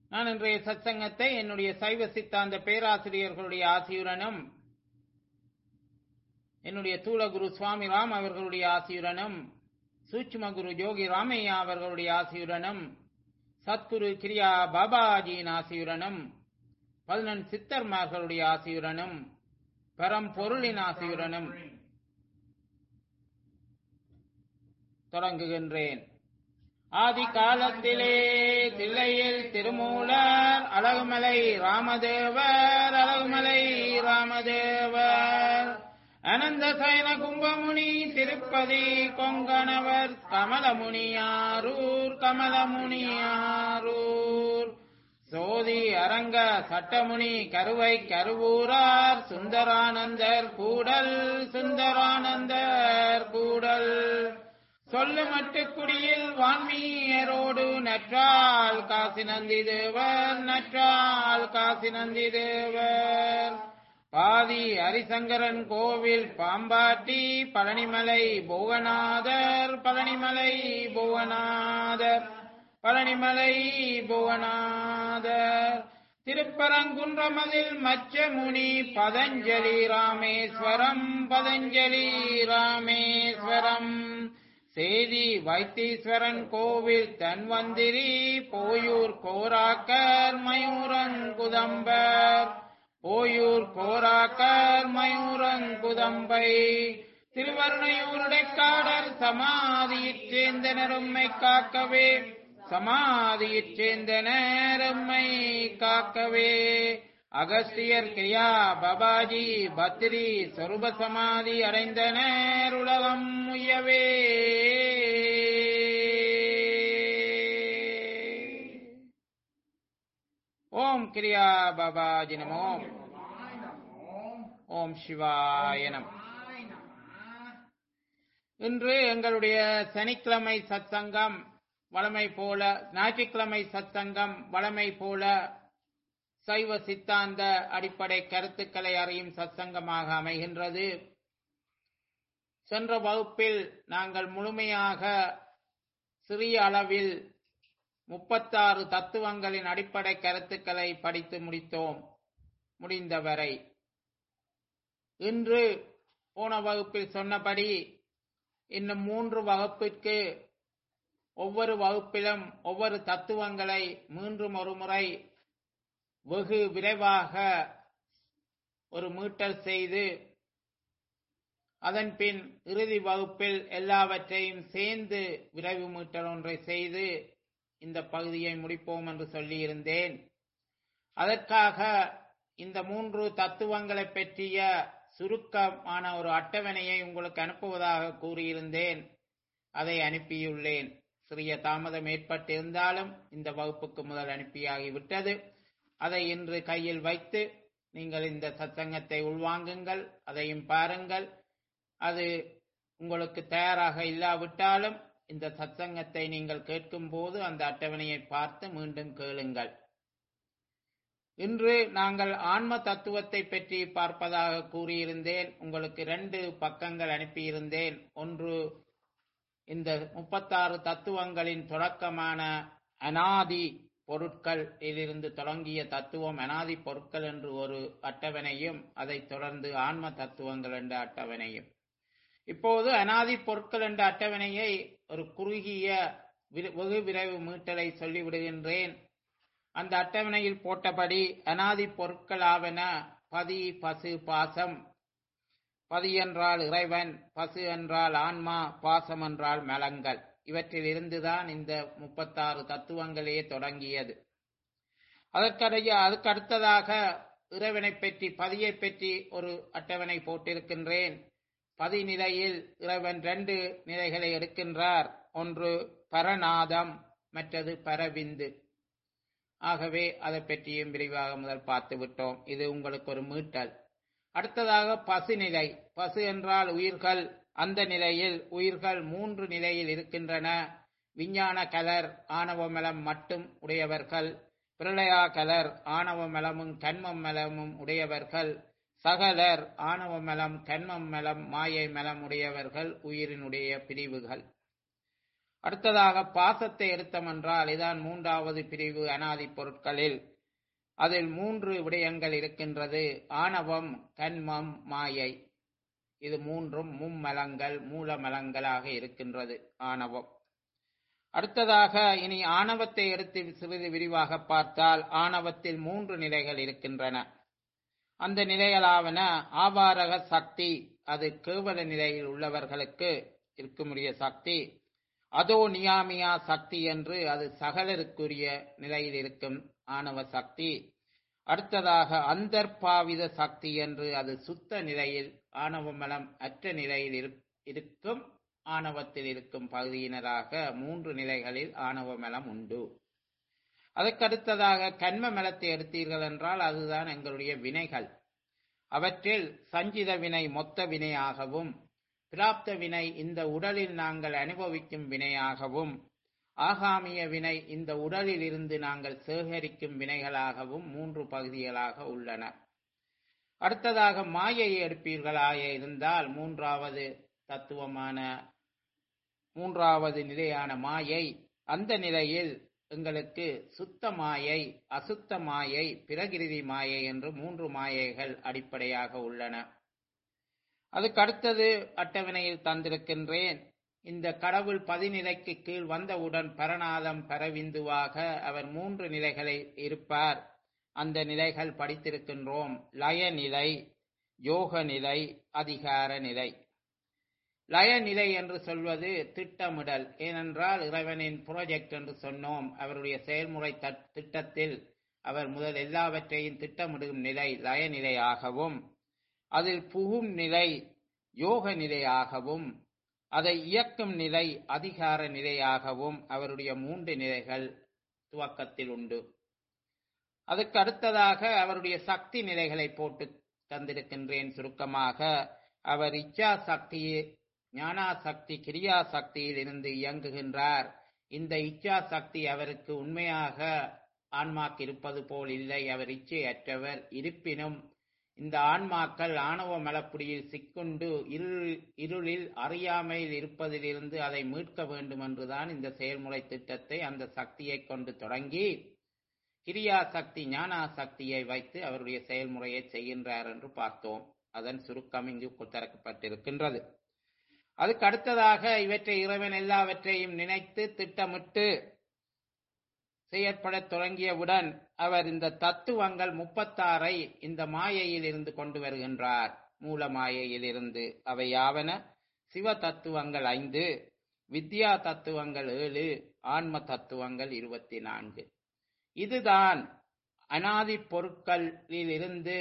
நான் இன்றைய சத்சங்கத்தை என்னுடைய சைவ சித்தாந்த பேராசிரியர்களுடைய ஆசியுடனும் என்னுடைய தூளகுரு சுவாமி ராம் அவர்களுடைய ஆசியுடனும் சூட்சும குரு ஜோகி ராமையா அவர்களுடைய ஆசியுடனும் சத்குரு கிரியா பாபாஜியின் ஆசியுடனும் பதினெண் சித்தர்மார்களுடைய ஆசியுடனும் பரம்பொருளின் ஆசியுடனும் தொடங்குகின்றேன் ஆதி காலத்திலே தில்லையில் திருமூலர் அழகுமலை ராமதேவர் அழகுமலை ராமதேவர் அனந்த சயன கும்பமுனி திருப்பதி கொங்கணவர் கமலமுனியாரூர் கமலமுனியாரூர் சோதி அரங்க சட்டமுனி கருவை கருவூரார் சுந்தரானந்தர் கூடல் சுந்தரானந்தர் கூடல் சொல்லு மட்டுக்குடியில் வான்மீயரோடு நற்றால் காசி நந்தி தேவர் நற்றால் காசி நந்தி தேவர் பாதி ஹரிசங்கரன் கோவில் பாம்பாட்டி பழனிமலை புவனாதர் பழனிமலை புவனாதர் பழனிமலை புவனாதர் திருப்பரங்குன்றமதில் மச்சமுனி பதஞ்சலி ராமேஸ்வரம் பதஞ்சலி ராமேஸ்வரம் சேதி வைத்தீஸ்வரன் கோவில் தன்வந்திரி போயூர் கோராக்கர் மயூரங்குதம்பர் போயூர் கோராக்கர் மயூரங்குதம்பை திருவருணையூருடைக்காடல் சமாதியிற் சேர்ந்தனரும்மை காக்கவே சமாதியிற் சேர்ந்தனரும்மை காக்கவே அகஸ்தியர் கிரியா பபாஜி பத்ரி சொருப சமாதி அடைந்தனர் உலகம் முயவே ஓம் கிரியா பாபாஜி நமோ ஓம் சிவாய நம இன்று எங்களுடைய சனிக்கிழமை சத்சங்கம் வளமை போல ஞாயிற்றுக்கிழமை சத்சங்கம் வளமை போல சைவ சித்தாந்த அடிப்படை கருத்துக்களை அறியும் சத்சங்கமாக அமைகின்றது சென்ற வகுப்பில் நாங்கள் முழுமையாக சிறிய அளவில் முப்பத்தாறு தத்துவங்களின் அடிப்படை கருத்துக்களை படித்து முடித்தோம் முடிந்தவரை இன்று போன வகுப்பில் சொன்னபடி இன்னும் மூன்று வகுப்பிற்கு ஒவ்வொரு வகுப்பிலும் ஒவ்வொரு தத்துவங்களை மீண்டும் ஒரு முறை வெகு விரைவாக ஒரு மீட்டல் செய்து அதன் பின் இறுதி வகுப்பில் எல்லாவற்றையும் சேர்ந்து விரைவு மீட்டல் ஒன்றை செய்து இந்த பகுதியை முடிப்போம் என்று சொல்லியிருந்தேன் அதற்காக இந்த மூன்று தத்துவங்களை பற்றிய சுருக்கமான ஒரு அட்டவணையை உங்களுக்கு அனுப்புவதாக கூறியிருந்தேன் அதை அனுப்பியுள்ளேன் சிறிய தாமதம் ஏற்பட்டிருந்தாலும் இந்த வகுப்புக்கு முதல் அனுப்பியாகிவிட்டது அதை இன்று கையில் வைத்து நீங்கள் இந்த சத்சங்கத்தை உள்வாங்குங்கள் அதையும் பாருங்கள் அது உங்களுக்கு தயாராக இல்லாவிட்டாலும் இந்த சத்சங்கத்தை நீங்கள் கேட்கும் போது அந்த அட்டவணையை பார்த்து மீண்டும் கேளுங்கள் இன்று நாங்கள் ஆன்ம தத்துவத்தை பற்றி பார்ப்பதாக கூறியிருந்தேன் உங்களுக்கு ரெண்டு பக்கங்கள் அனுப்பியிருந்தேன் ஒன்று இந்த முப்பத்தாறு தத்துவங்களின் தொடக்கமான அனாதி பொருட்கள் இதிலிருந்து தொடங்கிய தத்துவம் அனாதி பொருட்கள் என்று ஒரு அட்டவணையும் அதைத் தொடர்ந்து ஆன்ம தத்துவங்கள் என்ற அட்டவணையும் இப்போது அனாதி பொருட்கள் என்ற அட்டவணையை ஒரு குறுகிய வெகு விரைவு மீட்டலை சொல்லிவிடுகின்றேன் அந்த அட்டவணையில் போட்டபடி அனாதி பொருட்கள் ஆவன பதி பசு பாசம் பதி என்றால் இறைவன் பசு என்றால் ஆன்மா பாசம் என்றால் மலங்கள் இவற்றில் இருந்துதான் இந்த முப்பத்தாறு தத்துவங்களே தொடங்கியது அதற்கடைய அதுக்கு அடுத்ததாக இறைவனை பற்றி பதியை பற்றி ஒரு அட்டவணை போட்டிருக்கின்றேன் பதிநிலையில் இறைவன் ரெண்டு நிலைகளை எடுக்கின்றார் ஒன்று பரநாதம் மற்றது பரவிந்து ஆகவே அதை பற்றியும் விரிவாக முதல் பார்த்து விட்டோம் இது உங்களுக்கு ஒரு மீட்டல் அடுத்ததாக பசுநிலை பசு என்றால் உயிர்கள் அந்த நிலையில் உயிர்கள் மூன்று நிலையில் இருக்கின்றன விஞ்ஞான கலர் ஆணவ மலம் மட்டும் உடையவர்கள் பிரளயா கலர் ஆணவ மலமும் கண்மம் மலமும் உடையவர்கள் சகலர் ஆணவ மலம் கண்மம் மலம் மாயை மலம் உடையவர்கள் உயிரினுடைய பிரிவுகள் அடுத்ததாக பாசத்தை எடுத்தோம் என்றால் இதான் மூன்றாவது பிரிவு அனாதி பொருட்களில் அதில் மூன்று விடயங்கள் இருக்கின்றது ஆணவம் கண்மம் மாயை இது மூன்றும் மும்மலங்கள் மூலமலங்களாக இருக்கின்றது ஆணவம் அடுத்ததாக இனி ஆணவத்தை எடுத்து சிறிது விரிவாக பார்த்தால் ஆணவத்தில் மூன்று நிலைகள் இருக்கின்றன அந்த நிலைகளாவன ஆபாரக சக்தி அது கேவல நிலையில் உள்ளவர்களுக்கு இருக்குமுடைய சக்தி அதோ நியாமியா சக்தி என்று அது சகலருக்குரிய நிலையில் இருக்கும் ஆணவ சக்தி அடுத்ததாக அந்தர்பாவித சக்தி என்று அது சுத்த நிலையில் ஆணவ மலம் அற்ற நிலையில் இருக்கும் ஆணவத்தில் இருக்கும் பகுதியினராக மூன்று நிலைகளில் ஆணவ மலம் உண்டு அதற்கடுத்ததாக கண்ம மலத்தை எடுத்தீர்கள் என்றால் அதுதான் எங்களுடைய வினைகள் அவற்றில் சஞ்சித வினை மொத்த வினையாகவும் பிராப்த வினை இந்த உடலில் நாங்கள் அனுபவிக்கும் வினையாகவும் ஆகாமிய வினை இந்த உடலில் இருந்து நாங்கள் சேகரிக்கும் வினைகளாகவும் மூன்று பகுதிகளாக உள்ளன அடுத்ததாக மாயையை எடுப்பீர்களாக இருந்தால் மூன்றாவது தத்துவமான மூன்றாவது நிலையான மாயை அந்த நிலையில் எங்களுக்கு சுத்த மாயை அசுத்த மாயை பிரகிருதி மாயை என்று மூன்று மாயைகள் அடிப்படையாக உள்ளன அதுக்கு அடுத்தது அட்டவணையில் தந்திருக்கின்றேன் இந்த கடவுள் பதிநிலைக்கு கீழ் வந்தவுடன் பரநாதம் பரவிந்துவாக அவர் மூன்று நிலைகளை இருப்பார் அந்த நிலைகள் படித்திருக்கின்றோம் லய நிலை யோக நிலை அதிகார நிலை லய நிலை என்று சொல்வது திட்டமிடல் ஏனென்றால் இறைவனின் புரோஜெக்ட் என்று சொன்னோம் அவருடைய செயல்முறை திட்டத்தில் அவர் முதல் எல்லாவற்றையும் திட்டமிடும் நிலை லய நிலையாகவும் அதில் புகும் நிலை யோக நிலையாகவும் அதை இயக்கும் நிலை அதிகார நிலையாகவும் அவருடைய மூன்று நிலைகள் துவக்கத்தில் உண்டு அதுக்கு அடுத்ததாக அவருடைய சக்தி நிலைகளை போட்டு தந்திருக்கின்றேன் சுருக்கமாக அவர் இச்சா சக்தியை ஞானா சக்தி கிரியா சக்தியில் இருந்து இயங்குகின்றார் இந்த இச்சா சக்தி அவருக்கு உண்மையாக ஆன்மாக்கு இருப்பது போல் இல்லை அவர் இச்சையற்றவர் இருப்பினும் இந்த ஆன்மாக்கள் ஆணவ மலப்புடியில் சிக்குண்டு இருள் இருளில் அறியாமையில் இருப்பதிலிருந்து அதை மீட்க வேண்டும் என்றுதான் இந்த செயல்முறை திட்டத்தை அந்த சக்தியை கொண்டு தொடங்கி கிரியா சக்தி ஞானா சக்தியை வைத்து அவருடைய செயல்முறையை செய்கின்றார் என்று பார்த்தோம் அதன் சுருக்கம் இங்கு திறக்கப்பட்டிருக்கின்றது அதுக்கு அடுத்ததாக இவற்றை இறைவன் எல்லாவற்றையும் நினைத்து திட்டமிட்டு செயற்பட தொடங்கியவுடன் அவர் இந்த தத்துவங்கள் முப்பத்தாறை இந்த மாயையில் இருந்து கொண்டு வருகின்றார் மூல மாயையில் இருந்து அவை யாவன சிவ தத்துவங்கள் ஐந்து வித்யா தத்துவங்கள் ஏழு ஆன்ம தத்துவங்கள் இருபத்தி நான்கு இதுதான் அனாதி பொருட்களில் இருந்து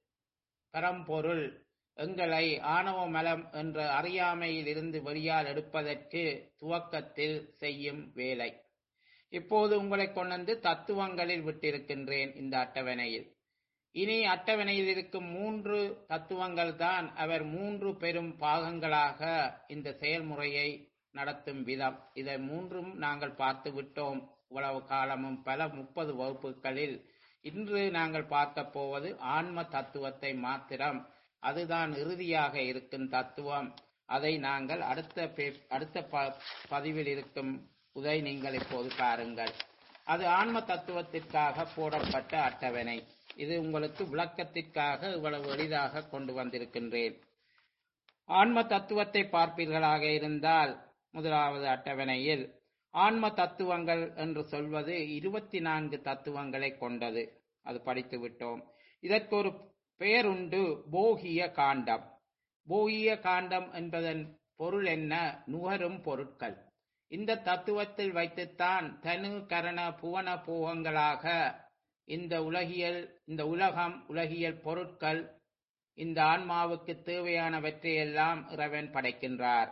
பரம்பொருள் எங்களை ஆணவ மலம் என்ற அறியாமையில் இருந்து வெளியால் எடுப்பதற்கு துவக்கத்தில் செய்யும் வேலை இப்போது உங்களை கொண்டு தத்துவங்களில் விட்டிருக்கின்றேன் இந்த அட்டவணையில் இனி அட்டவணையில் இருக்கும் மூன்று தத்துவங்கள் தான் அவர் மூன்று பெரும் பாகங்களாக இந்த செயல்முறையை நடத்தும் விதம் இதை மூன்றும் நாங்கள் பார்த்து விட்டோம் இவ்வளவு காலமும் பல முப்பது வகுப்புகளில் இன்று நாங்கள் பார்க்க போவது ஆன்ம தத்துவத்தை மாத்திரம் அதுதான் இறுதியாக இருக்கும் தத்துவம் அதை நாங்கள் அடுத்த அடுத்த பதிவில் இருக்கும் உதை நீங்கள் இப்போது பாருங்கள் அது ஆன்ம தத்துவத்திற்காக போடப்பட்ட அட்டவணை இது உங்களுக்கு விளக்கத்திற்காக இவ்வளவு எளிதாக கொண்டு வந்திருக்கின்றேன் ஆன்ம தத்துவத்தை பார்ப்பீர்களாக இருந்தால் முதலாவது அட்டவணையில் ஆன்ம தத்துவங்கள் என்று சொல்வது இருபத்தி நான்கு தத்துவங்களை கொண்டது அது படித்து விட்டோம் இதற்கு ஒரு பெயருண்டு போகிய காண்டம் போகிய காண்டம் என்பதன் பொருள் என்ன நுகரும் பொருட்கள் இந்த தத்துவத்தில் வைத்துத்தான் தனு கரண புவன போகங்களாக இந்த உலகியல் இந்த உலகம் உலகியல் பொருட்கள் இந்த ஆன்மாவுக்கு தேவையானவற்றையெல்லாம் இறைவன் படைக்கின்றார்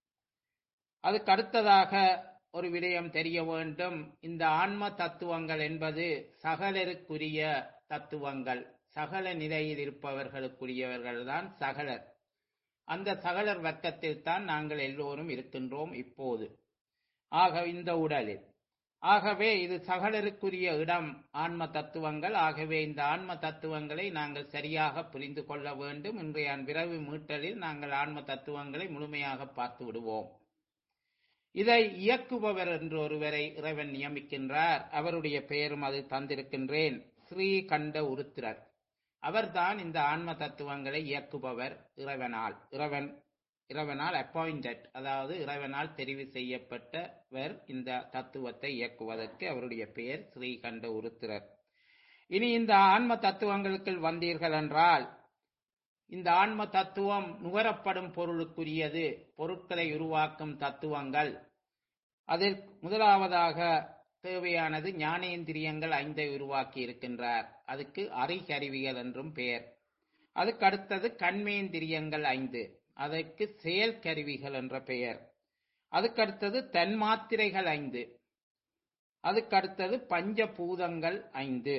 அதுக்கு அடுத்ததாக ஒரு விடயம் தெரிய வேண்டும் இந்த ஆன்ம தத்துவங்கள் என்பது சகலருக்குரிய தத்துவங்கள் சகல நிலையில் இருப்பவர்களுக்குரியவர்கள் தான் சகலர் அந்த சகலர் வர்க்கத்தில் தான் நாங்கள் எல்லோரும் இருக்கின்றோம் இப்போது ஆக இந்த உடலில் ஆகவே இது சகலருக்குரிய இடம் ஆன்ம தத்துவங்கள் ஆகவே இந்த ஆன்ம தத்துவங்களை நாங்கள் சரியாக புரிந்து கொள்ள வேண்டும் இன்றைய விரைவு மீட்டலில் நாங்கள் ஆன்ம தத்துவங்களை முழுமையாக பார்த்து விடுவோம் இதை இயக்குபவர் என்று ஒருவரை இறைவன் நியமிக்கின்றார் அவருடைய பெயரும் அது தந்திருக்கின்றேன் ஸ்ரீகண்ட உருத்திரர் அவர்தான் இந்த ஆன்ம தத்துவங்களை இயக்குபவர் இறைவனால் இறைவன் இறைவனால் அப்பாயிண்டட் அதாவது இறைவனால் தெரிவு செய்யப்பட்டவர் இந்த தத்துவத்தை இயக்குவதற்கு அவருடைய பெயர் ஸ்ரீகண்ட உருத்திரர் இனி இந்த ஆன்ம தத்துவங்களுக்கு வந்தீர்கள் என்றால் இந்த ஆன்ம தத்துவம் நுகரப்படும் பொருளுக்குரியது பொருட்களை உருவாக்கும் தத்துவங்கள் அதில் முதலாவதாக தேவையானது ஞானேந்திரியங்கள் ஐந்தை உருவாக்கி இருக்கின்றார் அதுக்கு அறிகருவிகள் என்றும் பெயர் அதுக்கு அடுத்தது கண்மேந்திரியங்கள் ஐந்து அதற்கு செயல் கருவிகள் என்ற பெயர் அதுக்கடுத்தது தன்மாத்திரைகள் ஐந்து அதுக்கடுத்தது பஞ்சபூதங்கள் ஐந்து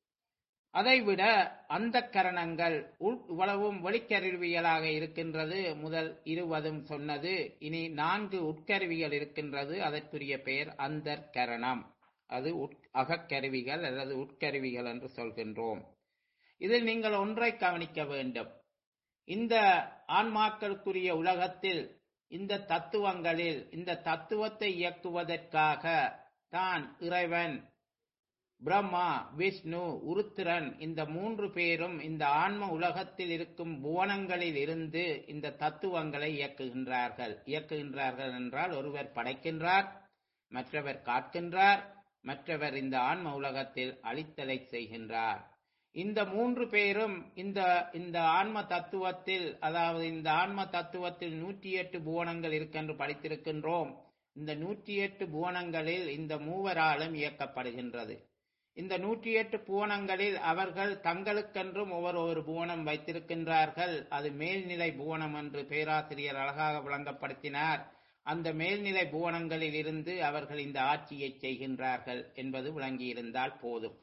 அதைவிட அந்த கரணங்கள் இவ்வளவும் வெளிக்கருவியலாக இருக்கின்றது முதல் இருவதும் சொன்னது இனி நான்கு உட்கருவிகள் இருக்கின்றது அதற்குரிய பெயர் அந்த கரணம் அது அகக்கருவிகள் அல்லது உட்கருவிகள் என்று சொல்கின்றோம் இதில் நீங்கள் ஒன்றை கவனிக்க வேண்டும் இந்த ஆன்மாக்களுக்குரிய உலகத்தில் இந்த தத்துவங்களில் இந்த தத்துவத்தை இயக்குவதற்காக தான் இறைவன் பிரம்மா விஷ்ணு உருத்திரன் இந்த மூன்று பேரும் இந்த ஆன்ம உலகத்தில் இருக்கும் புவனங்களில் இருந்து இந்த தத்துவங்களை இயக்குகின்றார்கள் இயக்குகின்றார்கள் என்றால் ஒருவர் படைக்கின்றார் மற்றவர் காக்கின்றார் மற்றவர் இந்த ஆன்ம உலகத்தில் அழித்தலை செய்கின்றார் இந்த மூன்று பேரும் இந்த இந்த ஆன்ம தத்துவத்தில் அதாவது இந்த ஆன்ம தத்துவத்தில் நூற்றி எட்டு புவனங்கள் இருக்கென்று படித்திருக்கின்றோம் இந்த நூற்றி எட்டு புவனங்களில் இந்த மூவராலும் இயக்கப்படுகின்றது இந்த நூற்றி எட்டு புவனங்களில் அவர்கள் தங்களுக்கென்றும் ஒவ்வொரு ஒரு புவனம் வைத்திருக்கின்றார்கள் அது மேல்நிலை புவனம் என்று பேராசிரியர் அழகாக விளங்கப்படுத்தினார் அந்த மேல்நிலை புவனங்களில் இருந்து அவர்கள் இந்த ஆட்சியை செய்கின்றார்கள் என்பது விளங்கியிருந்தால் போதும்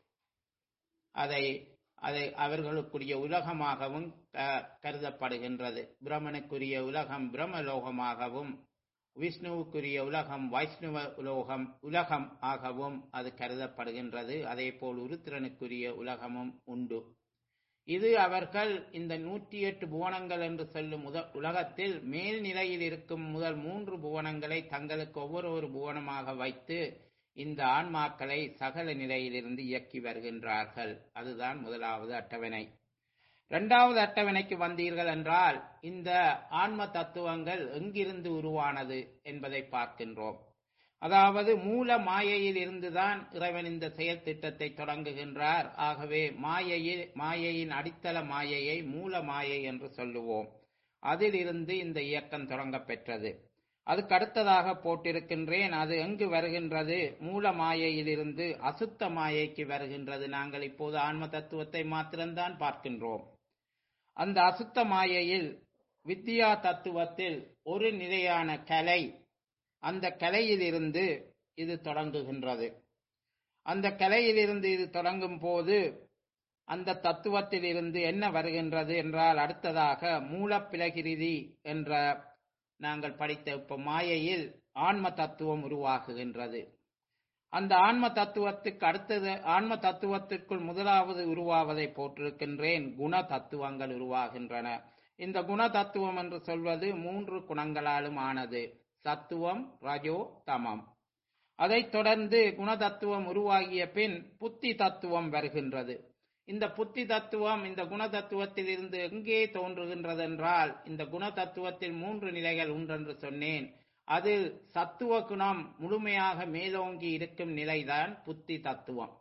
அதை அதை அவர்களுக்குரிய உலகமாகவும் கருதப்படுகின்றது பிரம்மனுக்குரிய உலகம் பிரம்மலோகமாகவும் விஷ்ணுவுக்குரிய உலகம் வைஷ்ணவ உலோகம் உலகம் ஆகவும் அது கருதப்படுகின்றது அதே போல் உருத்திரனுக்குரிய உலகமும் உண்டு இது அவர்கள் இந்த நூற்றி எட்டு புவனங்கள் என்று சொல்லும் முத உலகத்தில் மேல் நிலையில் இருக்கும் முதல் மூன்று புவனங்களை தங்களுக்கு ஒவ்வொரு ஒரு புவனமாக வைத்து இந்த ஆன்மாக்களை சகல நிலையிலிருந்து இயக்கி வருகின்றார்கள் அதுதான் முதலாவது அட்டவணை இரண்டாவது அட்டவணைக்கு வந்தீர்கள் என்றால் இந்த ஆன்ம தத்துவங்கள் எங்கிருந்து உருவானது என்பதை பார்க்கின்றோம் அதாவது மூல மாயையில் இருந்துதான் இறைவன் இந்த செயல் திட்டத்தை தொடங்குகின்றார் ஆகவே மாயையில் மாயையின் அடித்தள மாயையை மூல மாயை என்று சொல்லுவோம் அதிலிருந்து இந்த இயக்கம் தொடங்க பெற்றது அதுக்கு அடுத்ததாக போட்டிருக்கின்றேன் அது எங்கு வருகின்றது மூல மாயையிலிருந்து அசுத்த மாயைக்கு வருகின்றது நாங்கள் இப்போது ஆன்ம தத்துவத்தை மாத்திரம்தான் பார்க்கின்றோம் அந்த அசுத்த மாயையில் வித்யா தத்துவத்தில் ஒரு நிலையான கலை அந்த கலையிலிருந்து இது தொடங்குகின்றது அந்த கலையிலிருந்து இது தொடங்கும் போது அந்த தத்துவத்தில் இருந்து என்ன வருகின்றது என்றால் அடுத்ததாக மூலப்பிலகிருதி என்ற நாங்கள் படித்த இப்ப மாயையில் ஆன்ம தத்துவம் உருவாகுகின்றது அந்த ஆன்ம தத்துவத்துக்கு அடுத்தது ஆன்ம தத்துவத்திற்குள் முதலாவது உருவாவதை போட்டிருக்கின்றேன் குண தத்துவங்கள் உருவாகின்றன இந்த குண தத்துவம் என்று சொல்வது மூன்று குணங்களாலும் ஆனது சத்துவம் ரஜோ தமம் அதைத் தொடர்ந்து குணதத்துவம் உருவாகிய பின் புத்தி தத்துவம் வருகின்றது இந்த புத்தி தத்துவம் இந்த குண தத்துவத்தில் இருந்து எங்கே தோன்றுகின்றது என்றால் இந்த குண தத்துவத்தில் மூன்று நிலைகள் உண்டென்று சொன்னேன் அதில் சத்துவ குணம் முழுமையாக மேலோங்கி இருக்கும் நிலைதான் புத்தி தத்துவம்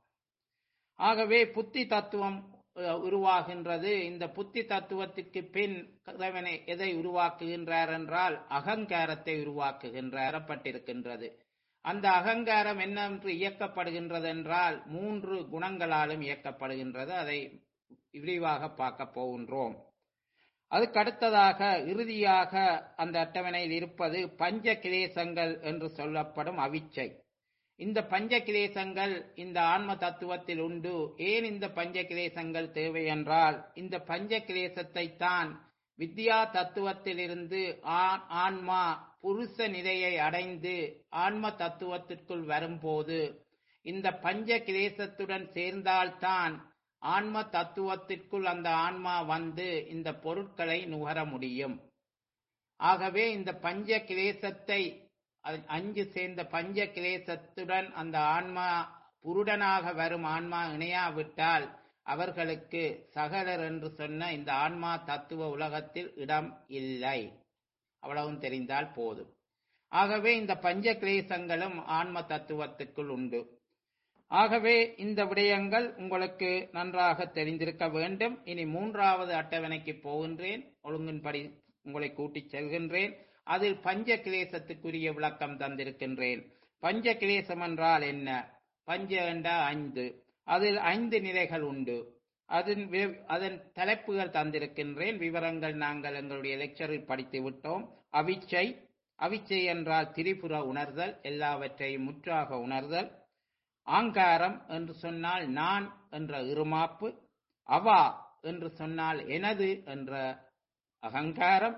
ஆகவே புத்தி தத்துவம் உருவாகின்றது இந்த புத்தி தத்துவத்திற்கு பின் இறைவனை எதை உருவாக்குகின்றார் என்றால் அகங்காரத்தை உருவாக்குகின்றப்பட்டிருக்கின்றது அந்த அகங்காரம் என்னென்று இயக்கப்படுகின்றது என்றால் மூன்று குணங்களாலும் இயக்கப்படுகின்றது அதை விரிவாக பார்க்க போகின்றோம் அதுக்கு அடுத்ததாக இறுதியாக அந்த அட்டவணையில் இருப்பது பஞ்ச கிளேசங்கள் என்று சொல்லப்படும் அவிச்சை இந்த பஞ்ச கிளேசங்கள் இந்த ஆன்ம தத்துவத்தில் உண்டு ஏன் இந்த பஞ்ச கிளேசங்கள் தேவை என்றால் இந்த பஞ்ச கிளேசத்தை தான் வித்யா தத்துவத்திலிருந்து ஆன்மா புருஷ நிலையை அடைந்து ஆன்ம தத்துவத்திற்குள் வரும்போது இந்த பஞ்ச கிளேசத்துடன் சேர்ந்தால்தான் ஆன்ம தத்துவத்திற்குள் அந்த ஆன்மா வந்து இந்த பொருட்களை நுகர முடியும் ஆகவே இந்த பஞ்ச கிளேசத்தை அது அஞ்சு சேர்ந்த பஞ்ச கிளேசத்துடன் அந்த ஆன்மா புருடனாக வரும் ஆன்மா இணையாவிட்டால் அவர்களுக்கு சகலர் என்று சொன்ன இந்த ஆன்மா தத்துவ உலகத்தில் இடம் இல்லை அவ்வளவும் தெரிந்தால் போதும் ஆகவே இந்த பஞ்ச கிளேசங்களும் ஆன்ம தத்துவத்துக்குள் உண்டு ஆகவே இந்த விடயங்கள் உங்களுக்கு நன்றாக தெரிந்திருக்க வேண்டும் இனி மூன்றாவது அட்டவணைக்கு போகின்றேன் ஒழுங்கின்படி உங்களை கூட்டிச் செல்கின்றேன் அதில் பஞ்ச கிளேசத்துக்குரிய விளக்கம் தந்திருக்கின்றேன் பஞ்ச கிளேசம் என்றால் என்ன பஞ்ச என்றா ஐந்து அதில் ஐந்து நிலைகள் உண்டு அதன் வி- அதன் தலைப்புகள் தந்திருக்கின்றேன் விவரங்கள் நாங்கள் எங்களுடைய லெக்சரில் படித்து விட்டோம் அவிச்சை அவிச்சை என்றால் திரிபுர உணர்தல் எல்லாவற்றையும் முற்றாக உணர்தல் ஆங்காரம் என்று சொன்னால் நான் என்ற இருமாப்பு அவா என்று சொன்னால் எனது என்ற அகங்காரம்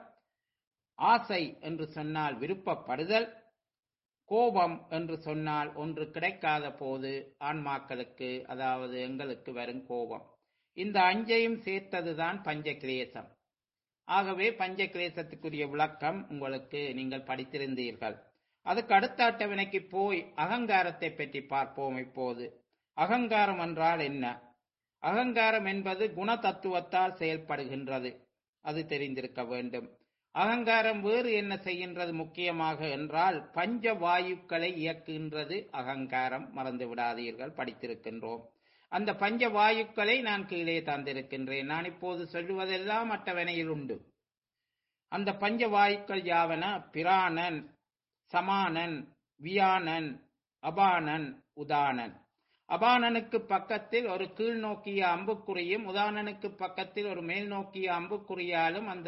ஆசை என்று சொன்னால் விருப்பப்படுதல் கோபம் என்று சொன்னால் ஒன்று கிடைக்காத போது ஆன்மாக்களுக்கு அதாவது எங்களுக்கு வரும் கோபம் இந்த அஞ்சையும் சேர்த்ததுதான் பஞ்சகிளேசம் ஆகவே பஞ்சகிளேசத்துக்குரிய விளக்கம் உங்களுக்கு நீங்கள் படித்திருந்தீர்கள் அதுக்கு அடுத்த அட்டவணைக்கு போய் அகங்காரத்தை பற்றி பார்ப்போம் இப்போது அகங்காரம் என்றால் என்ன அகங்காரம் என்பது குண தத்துவத்தால் செயல்படுகின்றது அது தெரிந்திருக்க வேண்டும் அகங்காரம் வேறு என்ன செய்கின்றது முக்கியமாக என்றால் பஞ்ச வாயுக்களை இயக்குகின்றது அகங்காரம் மறந்து விடாதீர்கள் படித்திருக்கின்றோம் அந்த பஞ்ச வாயுக்களை நான் கீழே தந்திருக்கின்றேன் நான் இப்போது சொல்லுவதெல்லாம் அட்டவணையில் உண்டு அந்த பஞ்ச வாயுக்கள் யாவன பிராணன் சமானன் வியானன் அபானன் உதானன் அபானனுக்கு பக்கத்தில் ஒரு கீழ் நோக்கிய அம்புக்குறியும் உதானனுக்கு பக்கத்தில் ஒரு மேல் நோக்கிய அம்புக்குறியாலும் அந்த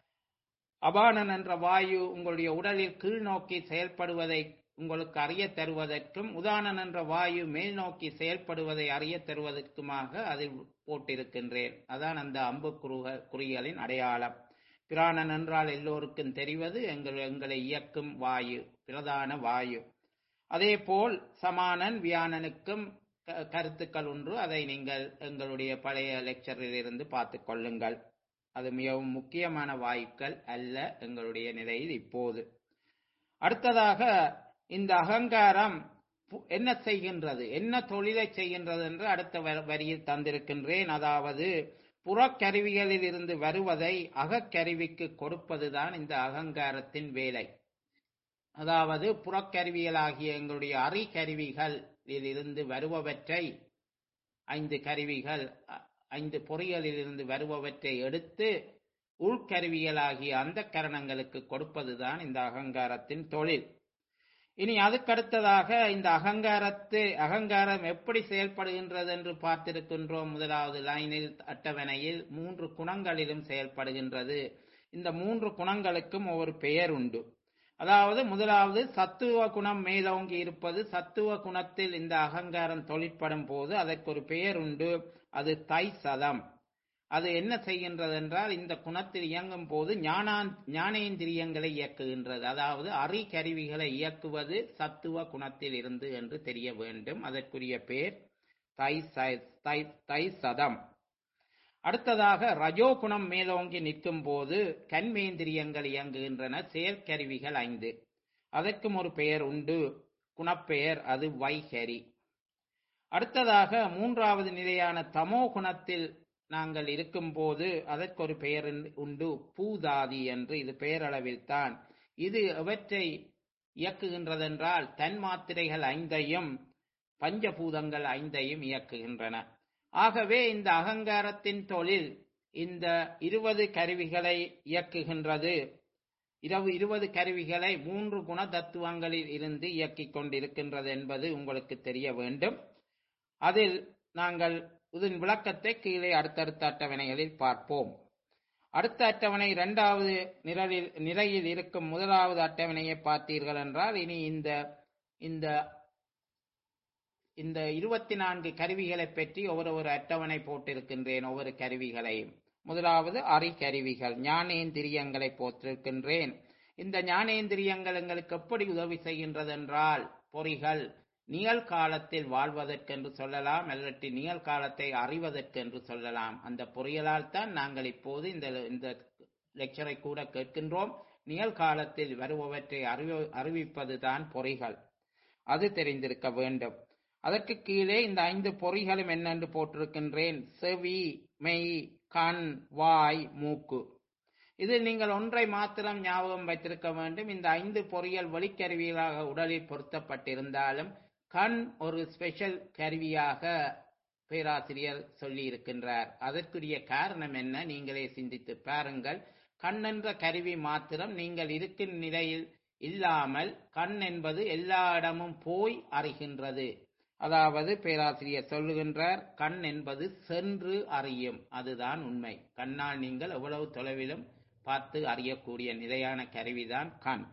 அபானன் என்ற வாயு உங்களுடைய உடலில் கீழ் நோக்கி செயல்படுவதை உங்களுக்கு அறிய தருவதற்கும் உதானன் என்ற வாயு மேல் நோக்கி செயல்படுவதை அறிய தருவதற்குமாக அதில் போட்டிருக்கின்றேன் அதான் அந்த அம்பு குருக குறிகளின் அடையாளம் பிராணன் என்றால் எல்லோருக்கும் தெரிவது எங்கள் எங்களை இயக்கும் வாயு பிரதான வாயு அதே போல் சமானன் வியானனுக்கும் க- கருத்துக்கள் ஒன்று அதை நீங்கள் எங்களுடைய பழைய லெக்சரில் இருந்து பார்த்துக் கொள்ளுங்கள் அது மிகவும் முக்கியமான வாயுக்கள் அல்ல எங்களுடைய நிலையில் இப்போது அடுத்ததாக இந்த அகங்காரம் பு- என்ன செய்கின்றது என்ன தொழிலை செய்கின்றது என்று அடுத்த வ- வரியில் தந்திருக்கின்றேன் அதாவது புறக்கருவிகளில் இருந்து வருவதை அகக்கருவிக்கு கொடுப்பதுதான் இந்த அகங்காரத்தின் வேலை அதாவது புறக்கருவிகளாகிய எங்களுடைய அறிகருவிகளில் இருந்து வருபவற்றை ஐந்து கருவிகள் அ- ஐந்து பொறிகளில் இருந்து வருபவற்றை எடுத்து உள்கருவிகளாகிய அந்த கரணங்களுக்கு கொடுப்பதுதான் இந்த அகங்காரத்தின் தொழில் இனி அதுக்கடுத்ததாக இந்த அகங்காரத்து அகங்காரம் எப்படி செயல்படுகின்றது என்று பார்த்திருக்கின்றோம் முதலாவது லைனில் அட்டவணையில் மூன்று குணங்களிலும் செயல்படுகின்றது இந்த மூன்று குணங்களுக்கும் ஒவ்வொரு பெயர் உண்டு அதாவது முதலாவது சத்துவ குணம் மேலோங்கி இருப்பது சத்துவ குணத்தில் இந்த அகங்காரம் தொழிற்படும் போது அதற்கு ஒரு பெயர் உண்டு அது தை சதம் அது என்ன செய்கின்றது என்றால் இந்த குணத்தில் இயங்கும் போது ஞானா ஞானேந்திரியங்களை இயக்குகின்றது அதாவது அறி கருவிகளை இயக்குவது சத்துவ குணத்தில் இருந்து என்று தெரிய வேண்டும் அதற்குரிய பேர் தை ச- தை தை சதம் அடுத்ததாக ரஜோ குணம் மேலோங்கி நிற்கும் போது கண்மேந்திரியங்கள் இயங்குகின்றன செயற்கருவிகள் ஐந்து அதற்கும் ஒரு பெயர் உண்டு குணப்பெயர் அது வைகரி அடுத்ததாக மூன்றாவது நிலையான தமோ குணத்தில் நாங்கள் இருக்கும்போது அதற்கு ஒரு பெயர் உண்டு பூதாதி என்று இது பெயரளவில் தான் இது எவற்றை இயக்குகின்றதென்றால் தன்மாத்திரைகள் ஐந்தையும் பஞ்சபூதங்கள் ஐந்தையும் இயக்குகின்றன ஆகவே இந்த அகங்காரத்தின் தொழில் இந்த இருபது கருவிகளை இயக்குகின்றது இரவு இருபது கருவிகளை மூன்று குண தத்துவங்களில் இருந்து இயக்கிக் கொண்டிருக்கின்றது என்பது உங்களுக்கு தெரிய வேண்டும் அதில் நாங்கள் இதன் விளக்கத்தை கீழே அடுத்தடுத்த அட்டவணைகளில் பார்ப்போம் அடுத்த அட்டவணை இரண்டாவது நிரலில் நிலையில் இருக்கும் முதலாவது அட்டவணையை பார்த்தீர்கள் என்றால் இனி இந்த இந்த இந்த இருபத்தி நான்கு கருவிகளை பற்றி ஒவ்வொரு ஒரு அட்டவணை போட்டிருக்கின்றேன் ஒவ்வொரு கருவிகளையும் முதலாவது அறி கருவிகள் ஞானேந்திரியங்களை போட்டிருக்கின்றேன் இந்த ஞானேந்திரியங்கள் எங்களுக்கு எப்படி உதவி செய்கின்றது என்றால் பொறிகள் நிகழ்காலத்தில் வாழ்வதற்கென்று சொல்லலாம் அல்லது நிகழ்காலத்தை அறிவதற்கென்று சொல்லலாம் அந்த பொறியலால் தான் நாங்கள் இப்போது இந்த இந்த லெக்சரை கூட கேட்கின்றோம் நிகழ்காலத்தில் வருபவற்றை அறிவி அறிவிப்பதுதான் பொறிகள் அது தெரிந்திருக்க வேண்டும் அதற்கு கீழே இந்த ஐந்து பொறிகளும் என்னென்று போட்டிருக்கின்றேன் செவி மெய் கண் வாய் மூக்கு இதில் நீங்கள் ஒன்றை மாத்திரம் ஞாபகம் வைத்திருக்க வேண்டும் இந்த ஐந்து பொறிகள் வெளிக்கருவிகளாக உடலில் பொருத்தப்பட்டிருந்தாலும் கண் ஒரு ஸ்பெஷல் கருவியாக பேராசிரியர் சொல்லி இருக்கின்றார் அதற்குரிய காரணம் என்ன நீங்களே சிந்தித்து பாருங்கள் கண் என்ற கருவி மாத்திரம் நீங்கள் இருக்கும் நிலையில் இல்லாமல் கண் என்பது எல்லா இடமும் போய் அறிகின்றது அதாவது பேராசிரியர் சொல்லுகின்றார் கண் என்பது சென்று அறியும் அதுதான் உண்மை கண்ணால் நீங்கள் எவ்வளவு தொலைவிலும் பார்த்து அறியக்கூடிய நிலையான கருவிதான் கண்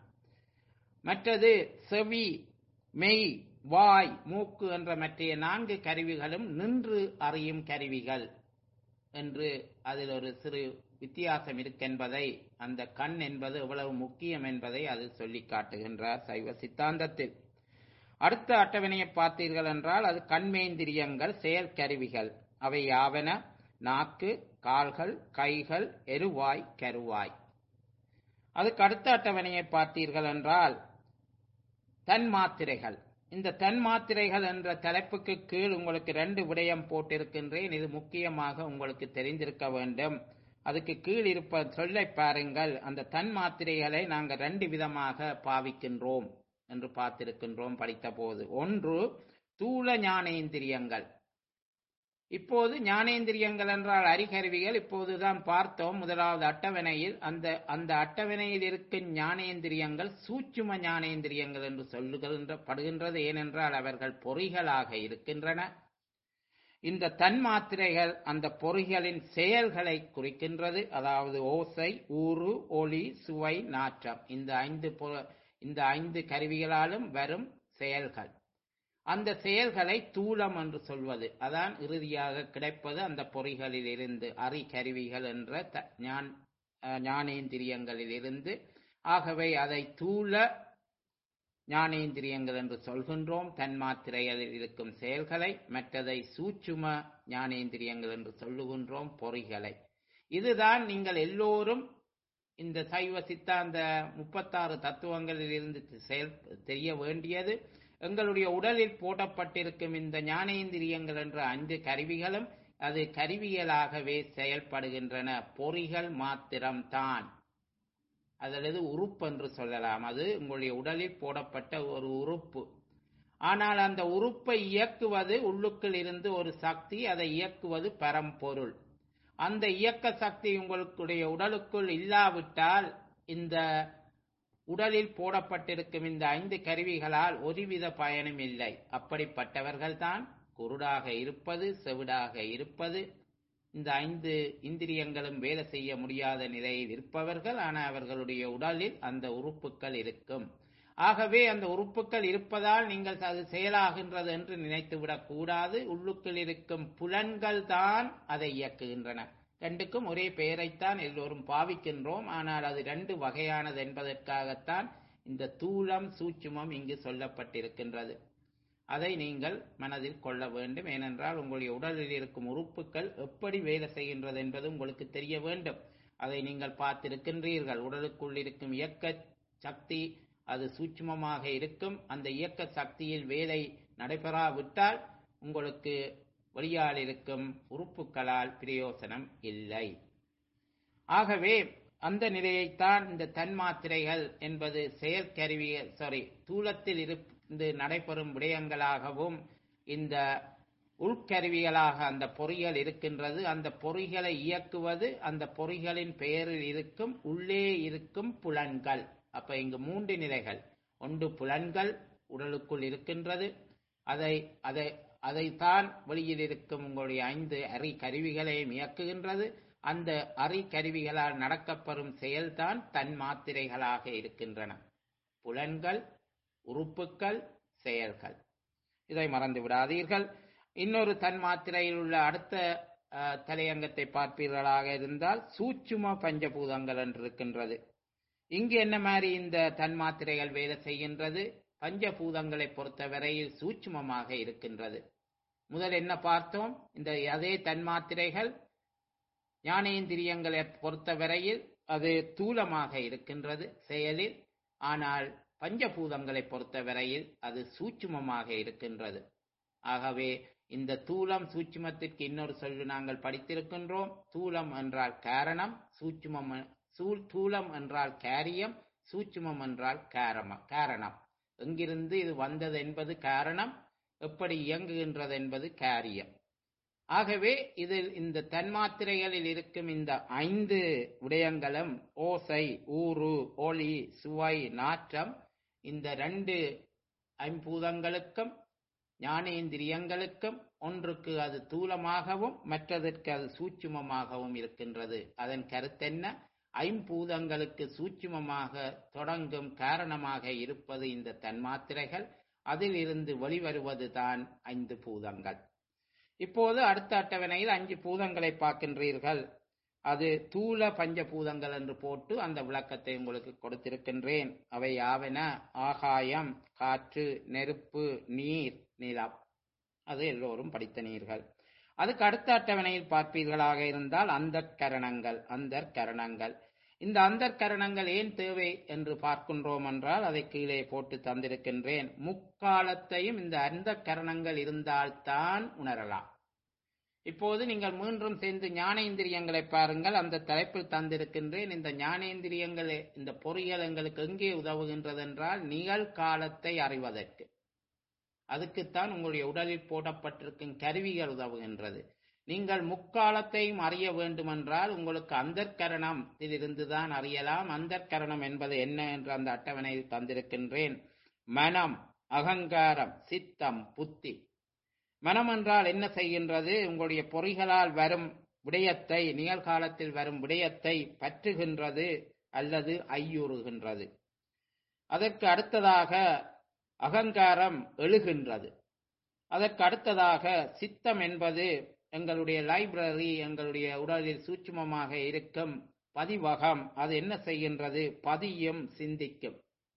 மற்றது செவி மெய் வாய் மூக்கு என்ற மற்றைய நான்கு கருவிகளும் நின்று அறியும் கருவிகள் என்று அதில் ஒரு சிறு வித்தியாசம் இருக்கென்பதை அந்த கண் என்பது எவ்வளவு முக்கியம் என்பதை அது சொல்லி காட்டுகின்றார் சைவ சித்தாந்தத்தில் அடுத்த அட்டவணையை பார்த்தீர்கள் என்றால் அது கண்மேந்திரியங்கள் செயற்கருவிகள் அவை யாவன நாக்கு கால்கள் கைகள் எருவாய் கருவாய் அதுக்கு அடுத்த அட்டவணையை பார்த்தீர்கள் என்றால் தன்மாத்திரைகள் இந்த தன்மாத்திரைகள் என்ற தலைப்புக்கு கீழ் உங்களுக்கு ரெண்டு விடயம் போட்டிருக்கின்றேன் இது முக்கியமாக உங்களுக்கு தெரிந்திருக்க வேண்டும் அதுக்கு கீழ் இருப்ப சொல்லை பாருங்கள் அந்த தன்மாத்திரைகளை நாங்கள் ரெண்டு விதமாக பாவிக்கின்றோம் என்று பார்த்திருக்கின்றோம் படித்த போது ஒன்று தூள ஞானேந்திரியங்கள் இப்போது ஞானேந்திரியங்கள் என்றால் அறிகருவிகள் இப்போதுதான் பார்த்தோம் முதலாவது அட்டவணையில் அந்த அந்த அட்டவணையில் இருக்கும் ஞானேந்திரியங்கள் சூட்சும ஞானேந்திரியங்கள் என்று சொல்லுகின்ற படுகின்றது ஏனென்றால் அவர்கள் பொறிகளாக இருக்கின்றன இந்த தன்மாத்திரைகள் அந்த பொறிகளின் செயல்களை குறிக்கின்றது அதாவது ஓசை ஊறு ஒளி சுவை நாற்றம் இந்த ஐந்து இந்த ஐந்து கருவிகளாலும் வரும் செயல்கள் அந்த செயல்களை தூளம் என்று சொல்வது அதான் இறுதியாக கிடைப்பது அந்த பொறிகளில் இருந்து அறி கருவிகள் என்ற ஞானேந்திரியங்களில் இருந்து ஆகவே அதை தூள ஞானேந்திரியங்கள் என்று சொல்கின்றோம் தன்மாத்திரைகளில் இருக்கும் செயல்களை மற்றதை சூட்சும ஞானேந்திரியங்கள் என்று சொல்லுகின்றோம் பொறிகளை இதுதான் நீங்கள் எல்லோரும் இந்த சைவ சித்தாந்த முப்பத்தாறு தத்துவங்களில் இருந்து செயல் தெரிய வேண்டியது எங்களுடைய உடலில் போடப்பட்டிருக்கும் இந்த ஞானேந்திரியங்கள் என்ற ஐந்து கருவிகளும் அது கருவிகளாகவே செயல்படுகின்றன பொறிகள் மாத்திரம்தான் அல்லது உறுப்பு என்று சொல்லலாம் அது உங்களுடைய உடலில் போடப்பட்ட ஒரு உறுப்பு ஆனால் அந்த உறுப்பை இயக்குவது உள்ளுக்குள் இருந்து ஒரு சக்தி அதை இயக்குவது பரம்பொருள் அந்த இயக்க சக்தி உங்களுடைய உடலுக்குள் இல்லாவிட்டால் இந்த உடலில் போடப்பட்டிருக்கும் இந்த ஐந்து கருவிகளால் ஒருவித பயனும் இல்லை அப்படிப்பட்டவர்கள்தான் குருடாக இருப்பது செவிடாக இருப்பது இந்த ஐந்து இந்திரியங்களும் வேலை செய்ய முடியாத நிலையில் இருப்பவர்கள் ஆனால் அவர்களுடைய உடலில் அந்த உறுப்புகள் இருக்கும் ஆகவே அந்த உறுப்புகள் இருப்பதால் நீங்கள் அது செயலாகின்றது என்று நினைத்துவிடக் கூடாது உள்ளுக்குள் இருக்கும் புலன்கள் தான் அதை இயக்குகின்றன ரெண்டுக்கும் ஒரே பெயரைத்தான் எல்லோரும் பாவிக்கின்றோம் ஆனால் அது ரெண்டு வகையானது என்பதற்காகத்தான் இந்த தூளம் சூட்சுமம் இங்கு சொல்லப்பட்டிருக்கின்றது அதை நீங்கள் மனதில் கொள்ள வேண்டும் ஏனென்றால் உங்களுடைய உடலில் இருக்கும் உறுப்புகள் எப்படி வேலை செய்கின்றது என்பது உங்களுக்கு தெரிய வேண்டும் அதை நீங்கள் பார்த்திருக்கின்றீர்கள் உடலுக்குள் இருக்கும் இயக்க சக்தி அது சூட்சுமமாக இருக்கும் அந்த இயக்க சக்தியில் வேலை நடைபெறாவிட்டால் உங்களுக்கு வெளியால் இருக்கும் உறுப்புகளால் பிரயோசனம் இல்லை ஆகவே அந்த நிலையைத்தான் இந்த தன்மாத்திரைகள் என்பது செயற்கருவிகள் சாரி தூளத்தில் இருந்து நடைபெறும் விடயங்களாகவும் இந்த உள்கருவிகளாக அந்த பொறிகள் இருக்கின்றது அந்த பொறிகளை இயக்குவது அந்த பொறிகளின் பெயரில் இருக்கும் உள்ளே இருக்கும் புலன்கள் அப்ப இங்கு மூன்று நிலைகள் ஒன்று புலன்கள் உடலுக்குள் இருக்கின்றது அதை அதை அதைத்தான் வெளியில் இருக்கும் உங்களுடைய ஐந்து அறி கருவிகளையும் இயக்குகின்றது அந்த அறி கருவிகளால் நடக்கப்பெறும் செயல்தான் தன் மாத்திரைகளாக இருக்கின்றன புலன்கள் உறுப்புக்கள் செயல்கள் இதை மறந்து விடாதீர்கள் இன்னொரு தன் மாத்திரையில் உள்ள அடுத்த தலையங்கத்தை பார்ப்பீர்களாக இருந்தால் சூட்சும பஞ்சபூதங்கள் என்று இருக்கின்றது இங்கு என்ன மாதிரி இந்த தன்மாத்திரைகள் வேலை செய்கின்றது பஞ்சபூதங்களை பொறுத்தவரையில் சூட்சுமமாக இருக்கின்றது முதல் என்ன பார்த்தோம் இந்த அதே தன்மாத்திரைகள் ஞானேந்திரியங்களை பொறுத்தவரையில் அது தூலமாக இருக்கின்றது செயலில் ஆனால் பஞ்சபூதங்களை பொறுத்தவரையில் அது சூட்சுமமாக இருக்கின்றது ஆகவே இந்த தூலம் சூட்சுமத்திற்கு இன்னொரு சொல்லு நாங்கள் படித்திருக்கின்றோம் தூலம் என்றால் காரணம் சூட்சுமம் சூழ் தூலம் என்றால் காரியம் சூட்சுமம் என்றால் காரம காரணம் எங்கிருந்து இது வந்தது என்பது காரணம் எப்படி இயங்குகின்றது என்பது காரியம் ஆகவே இதில் இந்த தன்மாத்திரைகளில் இருக்கும் இந்த ஐந்து விடயங்களும் ஓசை ஊறு ஒளி சுவை நாற்றம் இந்த ரெண்டு ஐம்பூதங்களுக்கும் ஞானேந்திரியங்களுக்கும் ஒன்றுக்கு அது தூலமாகவும் மற்றதற்கு அது சூட்சுமமாகவும் இருக்கின்றது அதன் கருத்தென்ன ஐம்பூதங்களுக்கு சூட்சுமமாக தொடங்கும் காரணமாக இருப்பது இந்த தன்மாத்திரைகள் அதில் இருந்து வெளிவருவதுதான் ஐந்து பூதங்கள் இப்போது அடுத்த அட்டவணையில் அஞ்சு பூதங்களை பார்க்கின்றீர்கள் அது தூல பஞ்சபூதங்கள் என்று போட்டு அந்த விளக்கத்தை உங்களுக்கு கொடுத்திருக்கின்றேன் அவை யாவன ஆகாயம் காற்று நெருப்பு நீர் நிலம் அது எல்லோரும் படித்த நீர்கள் அதுக்கு அடுத்த அட்டவணையில் பார்ப்பீர்களாக இருந்தால் அந்த கரணங்கள் அந்த கரணங்கள் இந்த அந்த கரணங்கள் ஏன் தேவை என்று பார்க்கின்றோம் என்றால் அதை கீழே போட்டு தந்திருக்கின்றேன் முக்காலத்தையும் இந்த அந்த கரணங்கள் இருந்தால்தான் உணரலாம் இப்போது நீங்கள் மீண்டும் சேர்ந்து ஞானேந்திரியங்களை பாருங்கள் அந்த தலைப்பில் தந்திருக்கின்றேன் இந்த ஞானேந்திரியங்கள் இந்த பொறியியல் எங்களுக்கு எங்கே உதவுகின்றது என்றால் நிகழ்காலத்தை அறிவதற்கு அதுக்குத்தான் உங்களுடைய உடலில் போடப்பட்டிருக்கும் கருவிகள் உதவுகின்றது நீங்கள் முக்காலத்தையும் அறிய வேண்டுமென்றால் உங்களுக்கு அந்தர்கரணத்தில் இருந்துதான் அறியலாம் அந்தர்கரணம் என்பது என்ன என்று அந்த அட்டவணையில் தந்திருக்கின்றேன் மனம் அகங்காரம் சித்தம் புத்தி மனம் என்றால் என்ன செய்கின்றது உங்களுடைய பொறிகளால் வரும் விடயத்தை நிகழ்காலத்தில் வரும் விடயத்தை பற்றுகின்றது அல்லது ஐயுறுகின்றது அதற்கு அடுத்ததாக அகங்காரம் எழுகின்றது அதற்கு அடுத்ததாக சித்தம் என்பது எங்களுடைய லைப்ரரி எங்களுடைய உடலில் சூட்சுமமாக இருக்கும் பதிவகம் அது என்ன செய்கின்றது பதியும் சிந்திக்கும்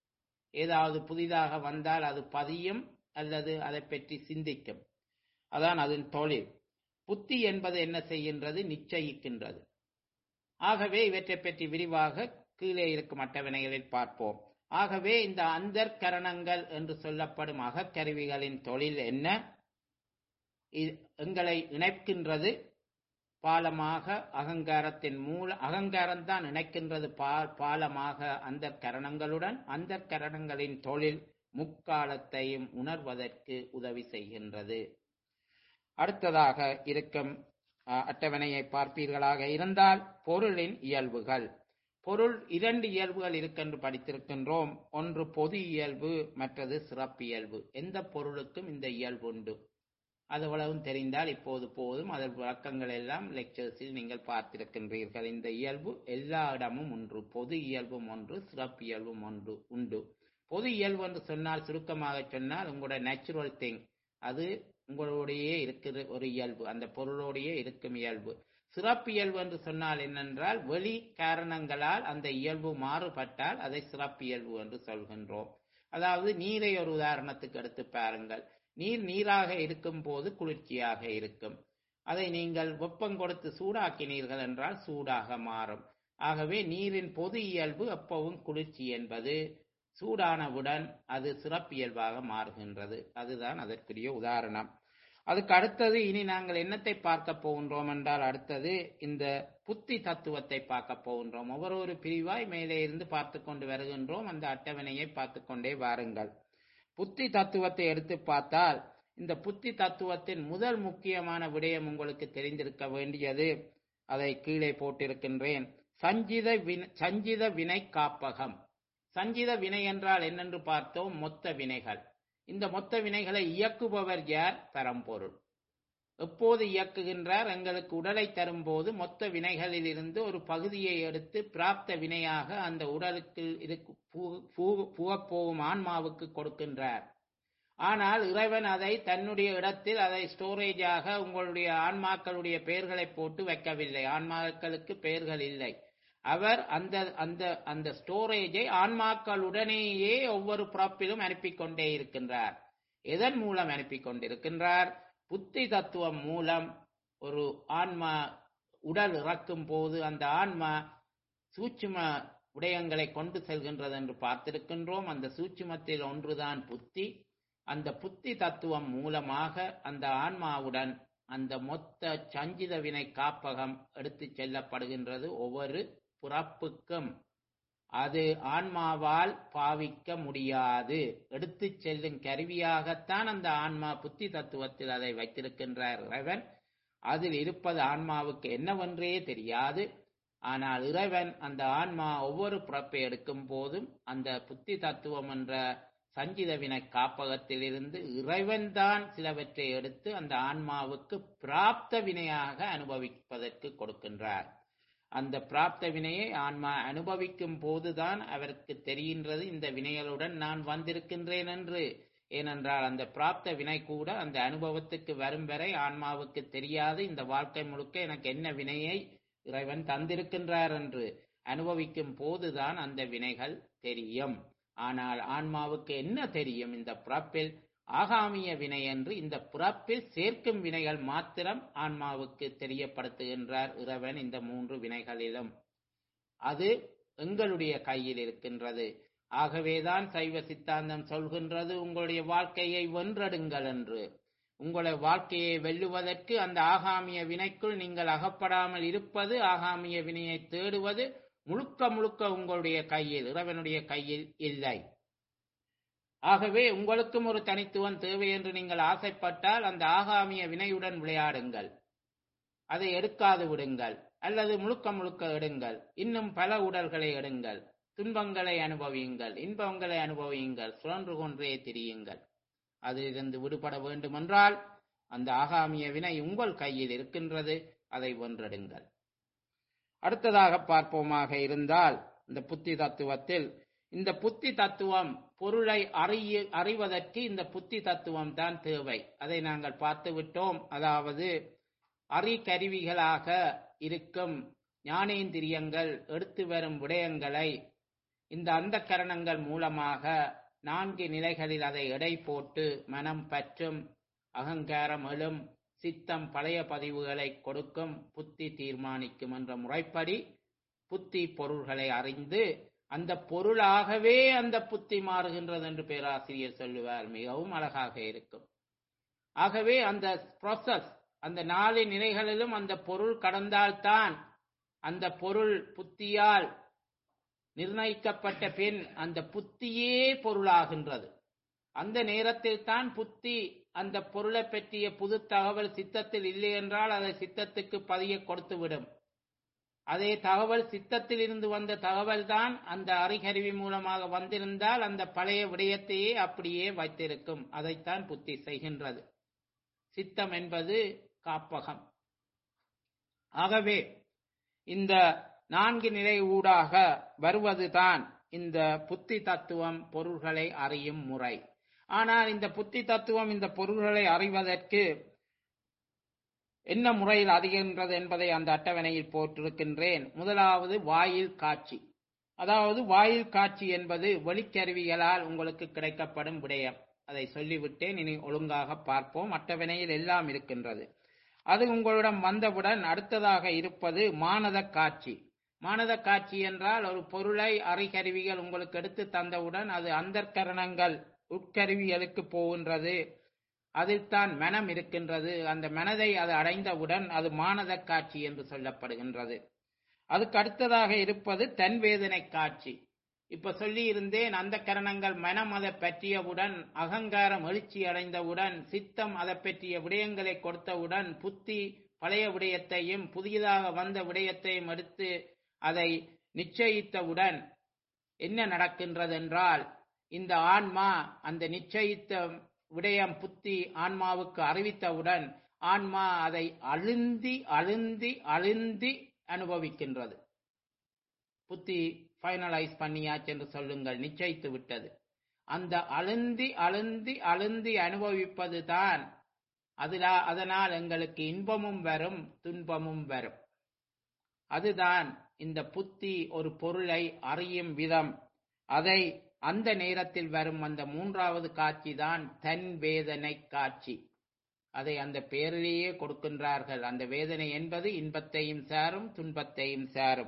ஏதாவது புதிதாக வந்தால் அது பதியும் அல்லது அதை பற்றி சிந்திக்கும் அதான் அதன் தொழில் புத்தி என்பது என்ன செய்கின்றது நிச்சயிக்கின்றது ஆகவே இவற்றை பற்றி விரிவாக கீழே இருக்கும் அட்டவணைகளில் பார்ப்போம் ஆகவே இந்த அந்தர்கரணங்கள் என்று சொல்லப்படும் அகக்கருவிகளின் தொழில் என்ன எங்களை இணைக்கின்றது பாலமாக அகங்காரத்தின் மூல அகங்காரம்தான் இணைக்கின்றது பாலமாக அந்த கரணங்களுடன் அந்த கரணங்களின் தொழில் முக்காலத்தையும் உணர்வதற்கு உதவி செய்கின்றது அடுத்ததாக இருக்கும் அட்டவணையை பார்ப்பீர்களாக இருந்தால் பொருளின் இயல்புகள் பொருள் இரண்டு இயல்புகள் இருக்கென்று படித்திருக்கின்றோம் ஒன்று பொது இயல்பு மற்றது சிறப்பியல்பு எந்த பொருளுக்கும் இந்த இயல்பு உண்டு அதுவளவும் தெரிந்தால் இப்போது போதும் அதன் விளக்கங்கள் எல்லாம் லெக்சர்ஸில் நீங்கள் பார்த்திருக்கின்றீர்கள் இந்த இயல்பு எல்லா இடமும் ஒன்று பொது இயல்பும் ஒன்று சிறப்பியல்பும் ஒன்று உண்டு பொது இயல்பு என்று சொன்னால் சுருக்கமாக சொன்னால் உங்களோட நேச்சுரல் திங் அது உங்களோடையே இருக்கிற ஒரு இயல்பு அந்த பொருளோடையே இருக்கும் இயல்பு சிறப்பு இயல்பு என்று சொன்னால் என்னென்றால் வெளி காரணங்களால் அந்த இயல்பு மாறுபட்டால் அதை சிறப்பு இயல்பு என்று சொல்கின்றோம் அதாவது நீரை ஒரு உதாரணத்துக்கு எடுத்து பாருங்கள் நீர் நீராக இருக்கும் போது குளிர்ச்சியாக இருக்கும் அதை நீங்கள் வெப்பம் கொடுத்து சூடாக்கினீர்கள் என்றால் சூடாக மாறும் ஆகவே நீரின் பொது இயல்பு எப்பவும் குளிர்ச்சி என்பது சூடானவுடன் அது சிறப்பியல்பாக மாறுகின்றது அதுதான் அதற்குரிய உதாரணம் அதுக்கு அடுத்தது இனி நாங்கள் என்னத்தை பார்க்க போகின்றோம் என்றால் அடுத்தது இந்த புத்தி தத்துவத்தை பார்க்க போகின்றோம் ஒவ்வொரு ஒரு பிரிவாய் மேலே இருந்து பார்த்து கொண்டு வருகின்றோம் அந்த அட்டவணையை பார்த்து கொண்டே வாருங்கள் புத்தி தத்துவத்தை எடுத்து பார்த்தால் இந்த புத்தி தத்துவத்தின் முதல் முக்கியமான விடயம் உங்களுக்கு தெரிந்திருக்க வேண்டியது அதை கீழே போட்டிருக்கின்றேன் சஞ்சித வின சஞ்சித வினை காப்பகம் சஞ்சித வினை என்றால் என்னென்று பார்த்தோம் மொத்த வினைகள் இந்த மொத்த வினைகளை இயக்குபவர் யார் பரம்பொருள் எப்போது இயக்குகின்றார் எங்களுக்கு உடலை தரும்போது மொத்த வினைகளில் இருந்து ஒரு பகுதியை எடுத்து பிராப்த வினையாக அந்த உடலுக்கு புகப்போகும் ஆன்மாவுக்கு கொடுக்கின்றார் ஆனால் இறைவன் அதை தன்னுடைய இடத்தில் அதை ஸ்டோரேஜாக உங்களுடைய ஆன்மாக்களுடைய பெயர்களை போட்டு வைக்கவில்லை ஆன்மாக்களுக்கு பெயர்கள் இல்லை அவர் அந்த அந்த அந்த ஸ்டோரேஜை ஆன்மாக்களுடனேயே ஒவ்வொரு பிறப்பிலும் அனுப்பி கொண்டே இருக்கின்றார் எதன் மூலம் அனுப்பி கொண்டிருக்கின்றார் புத்தி தத்துவம் மூலம் ஒரு ஆன்மா உடல் இறக்கும் போது அந்த ஆன்மா சூட்சும விடயங்களை கொண்டு செல்கின்றது என்று பார்த்திருக்கின்றோம் அந்த சூட்சுமத்தில் ஒன்றுதான் புத்தி அந்த புத்தி தத்துவம் மூலமாக அந்த ஆன்மாவுடன் அந்த மொத்த சஞ்சித வினை காப்பகம் எடுத்துச் செல்லப்படுகின்றது ஒவ்வொரு புறப்புக்கும் அது ஆன்மாவால் பாவிக்க முடியாது எடுத்துச் செல்லும் கருவியாகத்தான் அந்த ஆன்மா புத்தி தத்துவத்தில் அதை வைத்திருக்கின்றார் இறைவன் அதில் இருப்பது ஆன்மாவுக்கு என்னவென்றே தெரியாது ஆனால் இறைவன் அந்த ஆன்மா ஒவ்வொரு பிறப்பை எடுக்கும் போதும் அந்த புத்தி தத்துவம் என்ற சஞ்சித வினை காப்பகத்திலிருந்து இறைவன் தான் சிலவற்றை எடுத்து அந்த ஆன்மாவுக்கு பிராப்த வினையாக அனுபவிப்பதற்கு கொடுக்கின்றார் அந்த பிராப்த வினையை ஆன்மா அனுபவிக்கும் போதுதான் அவருக்கு தெரிகின்றது இந்த வினைகளுடன் நான் வந்திருக்கின்றேன் என்று ஏனென்றால் அந்த பிராப்த வினை கூட அந்த அனுபவத்துக்கு வரும் வரை ஆன்மாவுக்கு தெரியாது இந்த வாழ்க்கை முழுக்க எனக்கு என்ன வினையை இறைவன் தந்திருக்கின்றார் என்று அனுபவிக்கும் போதுதான் அந்த வினைகள் தெரியும் ஆனால் ஆன்மாவுக்கு என்ன தெரியும் இந்த பிறப்பில் ஆகாமிய வினை என்று இந்த பிறப்பில் சேர்க்கும் வினைகள் மாத்திரம் ஆன்மாவுக்கு தெரியப்படுத்துகின்றார் இறைவன் இந்த மூன்று வினைகளிலும் அது எங்களுடைய கையில் இருக்கின்றது ஆகவேதான் சைவ சித்தாந்தம் சொல்கின்றது உங்களுடைய வாழ்க்கையை வென்றடுங்கள் என்று உங்களை வாழ்க்கையை வெல்லுவதற்கு அந்த ஆகாமிய வினைக்குள் நீங்கள் அகப்படாமல் இருப்பது ஆகாமிய வினையை தேடுவது முழுக்க முழுக்க உங்களுடைய கையில் இறைவனுடைய கையில் இல்லை ஆகவே உங்களுக்கும் ஒரு தனித்துவம் தேவை என்று நீங்கள் ஆசைப்பட்டால் அந்த ஆகாமிய வினையுடன் விளையாடுங்கள் அதை எடுக்காது விடுங்கள் அல்லது முழுக்க முழுக்க எடுங்கள் இன்னும் பல உடல்களை எடுங்கள் துன்பங்களை அனுபவியுங்கள் இன்பங்களை அனுபவியுங்கள் சுழன்று கொன்றே திரியுங்கள் அதிலிருந்து விடுபட வேண்டுமென்றால் அந்த ஆகாமிய வினை உங்கள் கையில் இருக்கின்றது அதை வென்றெடுங்கள் அடுத்ததாக பார்ப்போமாக இருந்தால் இந்த புத்தி தத்துவத்தில் இந்த புத்தி தத்துவம் பொருளை அறிய அறிவதற்கு இந்த புத்தி தத்துவம் தான் தேவை அதை நாங்கள் பார்த்து விட்டோம் அதாவது அறிகருவிகளாக இருக்கும் ஞானேந்திரியங்கள் எடுத்து வரும் விடயங்களை இந்த அந்த கரணங்கள் மூலமாக நான்கு நிலைகளில் அதை எடை போட்டு மனம் பற்றும் அகங்காரம் எழும் சித்தம் பழைய பதிவுகளை கொடுக்கும் புத்தி தீர்மானிக்கும் என்ற முறைப்படி புத்தி பொருள்களை அறிந்து அந்த பொருளாகவே அந்த புத்தி மாறுகின்றது என்று பேராசிரியர் சொல்லுவார் மிகவும் அழகாக இருக்கும் ஆகவே அந்த ப்ராசஸ் அந்த நாலு நிலைகளிலும் அந்த பொருள் கடந்தால்தான் அந்த பொருள் புத்தியால் நிர்ணயிக்கப்பட்ட பின் அந்த புத்தியே பொருளாகின்றது அந்த நேரத்தில் தான் புத்தி அந்த பொருளை பற்றிய புது தகவல் சித்தத்தில் இல்லை என்றால் அதை சித்தத்துக்கு பதிய கொடுத்துவிடும் அதே தகவல் சித்தத்தில் இருந்து வந்த தகவல் தான் அந்த அறிகருவி மூலமாக வந்திருந்தால் அந்த பழைய விடயத்தையே அப்படியே வைத்திருக்கும் அதைத்தான் புத்தி செய்கின்றது சித்தம் என்பது காப்பகம் ஆகவே இந்த நான்கு நிலை ஊடாக வருவதுதான் இந்த புத்தி தத்துவம் பொருள்களை அறியும் முறை ஆனால் இந்த புத்தி தத்துவம் இந்த பொருள்களை அறிவதற்கு என்ன முறையில் அறிகின்றது என்பதை அந்த அட்டவணையில் போட்டிருக்கின்றேன் முதலாவது வாயில் காட்சி அதாவது வாயில் காட்சி என்பது வெளிக்கருவிகளால் உங்களுக்கு கிடைக்கப்படும் விடயம் அதை சொல்லிவிட்டேன் இனி ஒழுங்காக பார்ப்போம் அட்டவணையில் எல்லாம் இருக்கின்றது அது உங்களிடம் வந்தவுடன் அடுத்ததாக இருப்பது மானத காட்சி மானத காட்சி என்றால் ஒரு பொருளை அறிகருவிகள் உங்களுக்கு எடுத்து தந்தவுடன் அது அந்தர்கரணங்கள் உட்கருவிகளுக்கு போகின்றது அதில் தான் மனம் இருக்கின்றது அந்த மனதை அது அடைந்தவுடன் அது மானத காட்சி என்று சொல்லப்படுகின்றது அதுக்கு அடுத்ததாக இருப்பது தன் வேதனை காட்சி இப்ப சொல்லி இருந்தேன் அந்த கரணங்கள் மனம் அதை பற்றியவுடன் அகங்காரம் எழுச்சி அடைந்தவுடன் சித்தம் அதை பற்றிய விடயங்களை கொடுத்தவுடன் புத்தி பழைய விடயத்தையும் புதியதாக வந்த விடயத்தையும் எடுத்து அதை நிச்சயித்தவுடன் என்ன நடக்கின்றது என்றால் இந்த ஆன்மா அந்த நிச்சயித்த விடயம் புத்தி ஆன்மாவுக்கு அறிவித்தவுடன் ஆன்மா அதை அழுந்தி அழுந்தி அழுந்தி அனுபவிக்கின்றது புத்தி ஃபைனலைஸ் பண்ணியாச்சு என்று சொல்லுங்கள் நிச்சயித்து விட்டது அந்த அழுந்தி அழுந்தி அழுந்தி அனுபவிப்பது தான் அதில் அதனால் எங்களுக்கு இன்பமும் வரும் துன்பமும் வரும் அதுதான் இந்த புத்தி ஒரு பொருளை அறியும் விதம் அதை அந்த நேரத்தில் வரும் அந்த மூன்றாவது காட்சி தான் தன் வேதனை காட்சி அதை அந்த பெயரிலேயே கொடுக்கின்றார்கள் அந்த வேதனை என்பது இன்பத்தையும் சாரும் துன்பத்தையும் சாரும்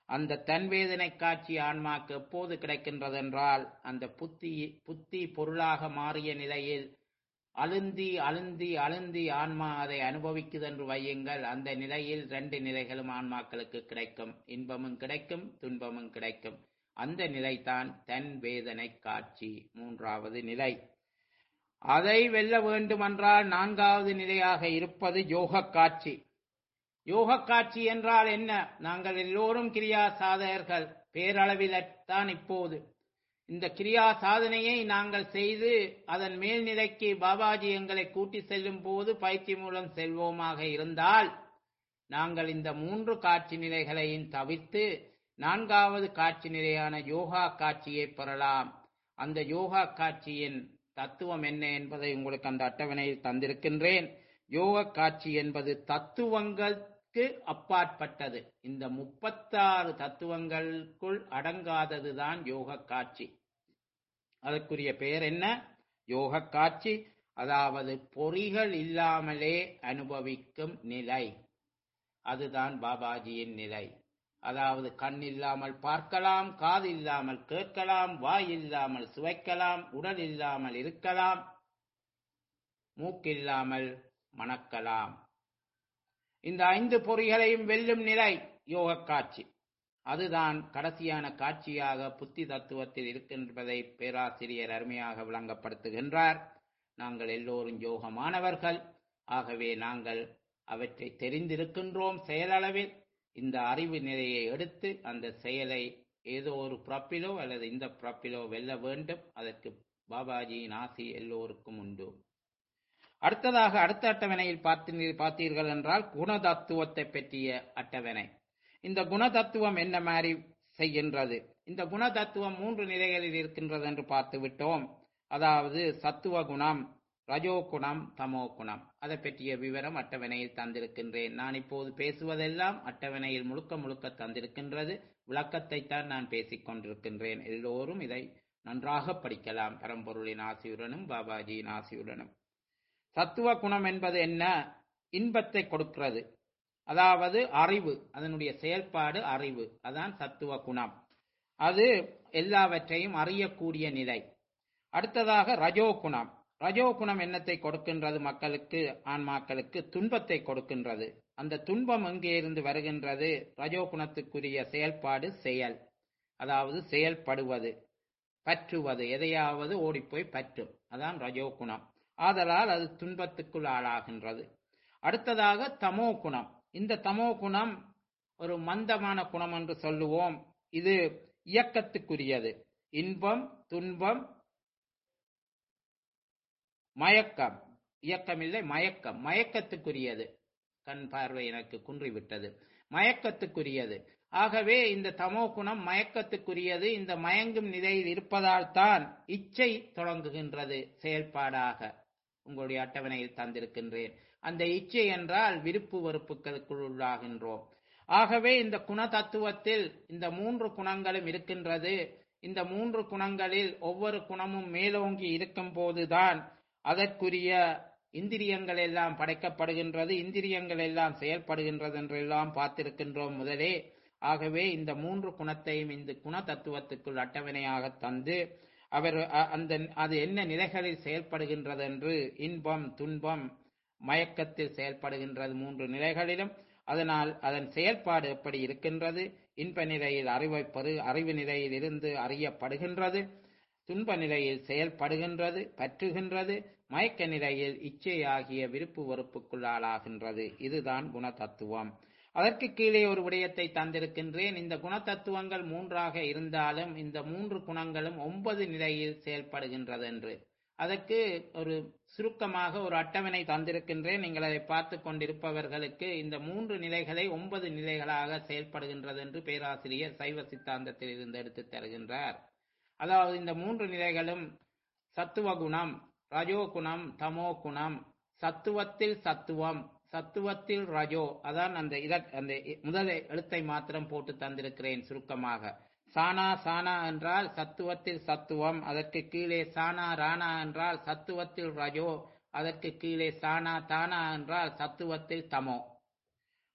அந்த தன்வேதனை காட்சி ஆன்மாக்கு எப்போது கிடைக்கின்றதென்றால் அந்த புத்தி புத்தி பொருளாக மாறிய நிலையில் அழுந்தி அழுந்தி அழுந்தி ஆன்மா அதை அனுபவிக்குதென்று வையுங்கள் அந்த நிலையில் ரெண்டு நிலைகளும் ஆன்மாக்களுக்கு கிடைக்கும் இன்பமும் கிடைக்கும் துன்பமும் கிடைக்கும் அந்த நிலைதான் தன் வேதனை காட்சி மூன்றாவது நிலை அதை வெல்ல வேண்டுமென்றால் நான்காவது நிலையாக இருப்பது யோக காட்சி யோக காட்சி என்றால் என்ன நாங்கள் எல்லோரும் கிரியா சாதகர்கள் பேரளவில்தான் இப்போது இந்த கிரியா சாதனையை நாங்கள் செய்து அதன் மேல்நிலைக்கு பாபாஜி எங்களை கூட்டி செல்லும் போது பயிற்சி மூலம் செல்வோமாக இருந்தால் நாங்கள் இந்த மூன்று காட்சி நிலைகளையும் தவிர்த்து நான்காவது காட்சி நிலையான யோகா காட்சியை பெறலாம் அந்த யோகா காட்சியின் தத்துவம் என்ன என்பதை உங்களுக்கு அந்த அட்டவணையில் தந்திருக்கின்றேன் யோக காட்சி என்பது தத்துவங்களுக்கு அப்பாற்பட்டது இந்த முப்பத்தாறு தத்துவங்களுக்குள் அடங்காததுதான் யோக காட்சி அதற்குரிய பெயர் என்ன யோக காட்சி அதாவது பொறிகள் இல்லாமலே அனுபவிக்கும் நிலை அதுதான் பாபாஜியின் நிலை அதாவது கண் இல்லாமல் பார்க்கலாம் காது இல்லாமல் கேட்கலாம் வாய் இல்லாமல் சுவைக்கலாம் உடல் இல்லாமல் இருக்கலாம் மூக்கில்லாமல் மணக்கலாம் இந்த ஐந்து பொறிகளையும் வெல்லும் நிலை யோக காட்சி அதுதான் கடைசியான காட்சியாக புத்தி தத்துவத்தில் இருக்கின்றதை பேராசிரியர் அருமையாக விளங்கப்படுத்துகின்றார் நாங்கள் எல்லோரும் யோகமானவர்கள் ஆகவே நாங்கள் அவற்றை தெரிந்திருக்கின்றோம் செயலளவில் இந்த அறிவு நிலையை எடுத்து அந்த செயலை ஏதோ ஒரு பிறப்பிலோ அல்லது இந்த பிறப்பிலோ வெல்ல வேண்டும் அதற்கு பாபாஜியின் ஆசி எல்லோருக்கும் உண்டு அடுத்ததாக அடுத்த அட்டவணையில் பார்த்து பார்த்தீர்கள் என்றால் குணதத்துவத்தை பற்றிய அட்டவணை இந்த குணதத்துவம் என்ன மாதிரி செய்கின்றது இந்த குணதத்துவம் மூன்று நிலைகளில் இருக்கின்றது என்று பார்த்து விட்டோம் அதாவது சத்துவ குணம் ரஜோ குணம் தமோ குணம் அதை பற்றிய விவரம் அட்டவணையில் தந்திருக்கின்றேன் நான் இப்போது பேசுவதெல்லாம் அட்டவணையில் முழுக்க முழுக்க தந்திருக்கின்றது விளக்கத்தை தான் நான் பேசிக் கொண்டிருக்கின்றேன் எல்லோரும் இதை நன்றாக படிக்கலாம் பரம்பொருளின் ஆசியுடனும் பாபாஜியின் ஆசியுடனும் சத்துவ குணம் என்பது என்ன இன்பத்தை கொடுக்கிறது அதாவது அறிவு அதனுடைய செயல்பாடு அறிவு அதான் சத்துவ குணம் அது எல்லாவற்றையும் அறியக்கூடிய நிலை அடுத்ததாக ரஜோ குணம் ரஜோ குணம் என்னத்தை கொடுக்கின்றது மக்களுக்கு ஆன்மாக்களுக்கு துன்பத்தை கொடுக்கின்றது அந்த துன்பம் எங்கே இருந்து வருகின்றது ரஜோ குணத்துக்குரிய செயல்பாடு செயல் அதாவது செயல்படுவது பற்றுவது எதையாவது ஓடிப்போய் பற்றும் அதான் ரஜோ குணம் ஆதலால் அது துன்பத்துக்குள் ஆளாகின்றது அடுத்ததாக தமோ குணம் இந்த தமோ குணம் ஒரு மந்தமான குணம் என்று சொல்லுவோம் இது இயக்கத்துக்குரியது இன்பம் துன்பம் மயக்கம் இயக்கமில்லை மயக்கம் மயக்கத்துக்குரியது கண் பார்வை எனக்கு குன்றிவிட்டது மயக்கத்துக்குரியது ஆகவே இந்த தமோ குணம் மயக்கத்துக்குரியது இந்த மயங்கும் நிலையில் இருப்பதால் தான் இச்சை தொடங்குகின்றது செயல்பாடாக உங்களுடைய அட்டவணையில் தந்திருக்கின்றேன் அந்த இச்சை என்றால் விருப்பு வெறுப்புகளுக்குள் உள்ளாகின்றோம் ஆகவே இந்த குண தத்துவத்தில் இந்த மூன்று குணங்களும் இருக்கின்றது இந்த மூன்று குணங்களில் ஒவ்வொரு குணமும் மேலோங்கி இருக்கும் போதுதான் அதற்குரிய இந்திரியங்கள் எல்லாம் படைக்கப்படுகின்றது இந்திரியங்கள் எல்லாம் செயல்படுகின்றது என்றெல்லாம் பார்த்திருக்கின்றோம் முதலே ஆகவே இந்த மூன்று குணத்தையும் இந்த குண தத்துவத்துக்குள் அட்டவணையாக தந்து அவர் அந்த அது என்ன நிலைகளில் செயல்படுகின்றது என்று இன்பம் துன்பம் மயக்கத்தில் செயல்படுகின்றது மூன்று நிலைகளிலும் அதனால் அதன் செயல்பாடு எப்படி இருக்கின்றது இன்ப நிலையில் அறிவை பரு அறிவு நிலையில் இருந்து அறியப்படுகின்றது துன்ப நிலையில் செயல்படுகின்றது பற்றுகின்றது மயக்க நிலையில் இச்சை ஆகிய விருப்பு வெறுப்புக்குள்ளாளாகின்றது இதுதான் குணதத்துவம் அதற்கு கீழே ஒரு விடயத்தை தந்திருக்கின்றேன் இந்த குணத்தத்துவங்கள் மூன்றாக இருந்தாலும் இந்த மூன்று குணங்களும் ஒன்பது நிலையில் செயல்படுகின்றது என்று அதற்கு ஒரு சுருக்கமாக ஒரு அட்டவணை தந்திருக்கின்றேன் நீங்கள் அதை பார்த்து கொண்டிருப்பவர்களுக்கு இந்த மூன்று நிலைகளை ஒன்பது நிலைகளாக செயல்படுகின்றது என்று பேராசிரியர் சைவ சித்தாந்தத்தில் இருந்து எடுத்து தருகின்றார் அதாவது இந்த மூன்று நிலைகளும் சத்துவ குணம் ரஜோ குணம் தமோ குணம் சத்துவத்தில் சத்துவம் சத்துவத்தில் ரஜோ அதான் அந்த இத அந்த முதல் எழுத்தை மாத்திரம் போட்டு தந்திருக்கிறேன் சுருக்கமாக சானா சானா என்றால் சத்துவத்தில் சத்துவம் அதற்கு கீழே சானா ராணா என்றால் சத்துவத்தில் ரஜோ அதற்கு கீழே சானா தானா என்றால் சத்துவத்தில் தமோ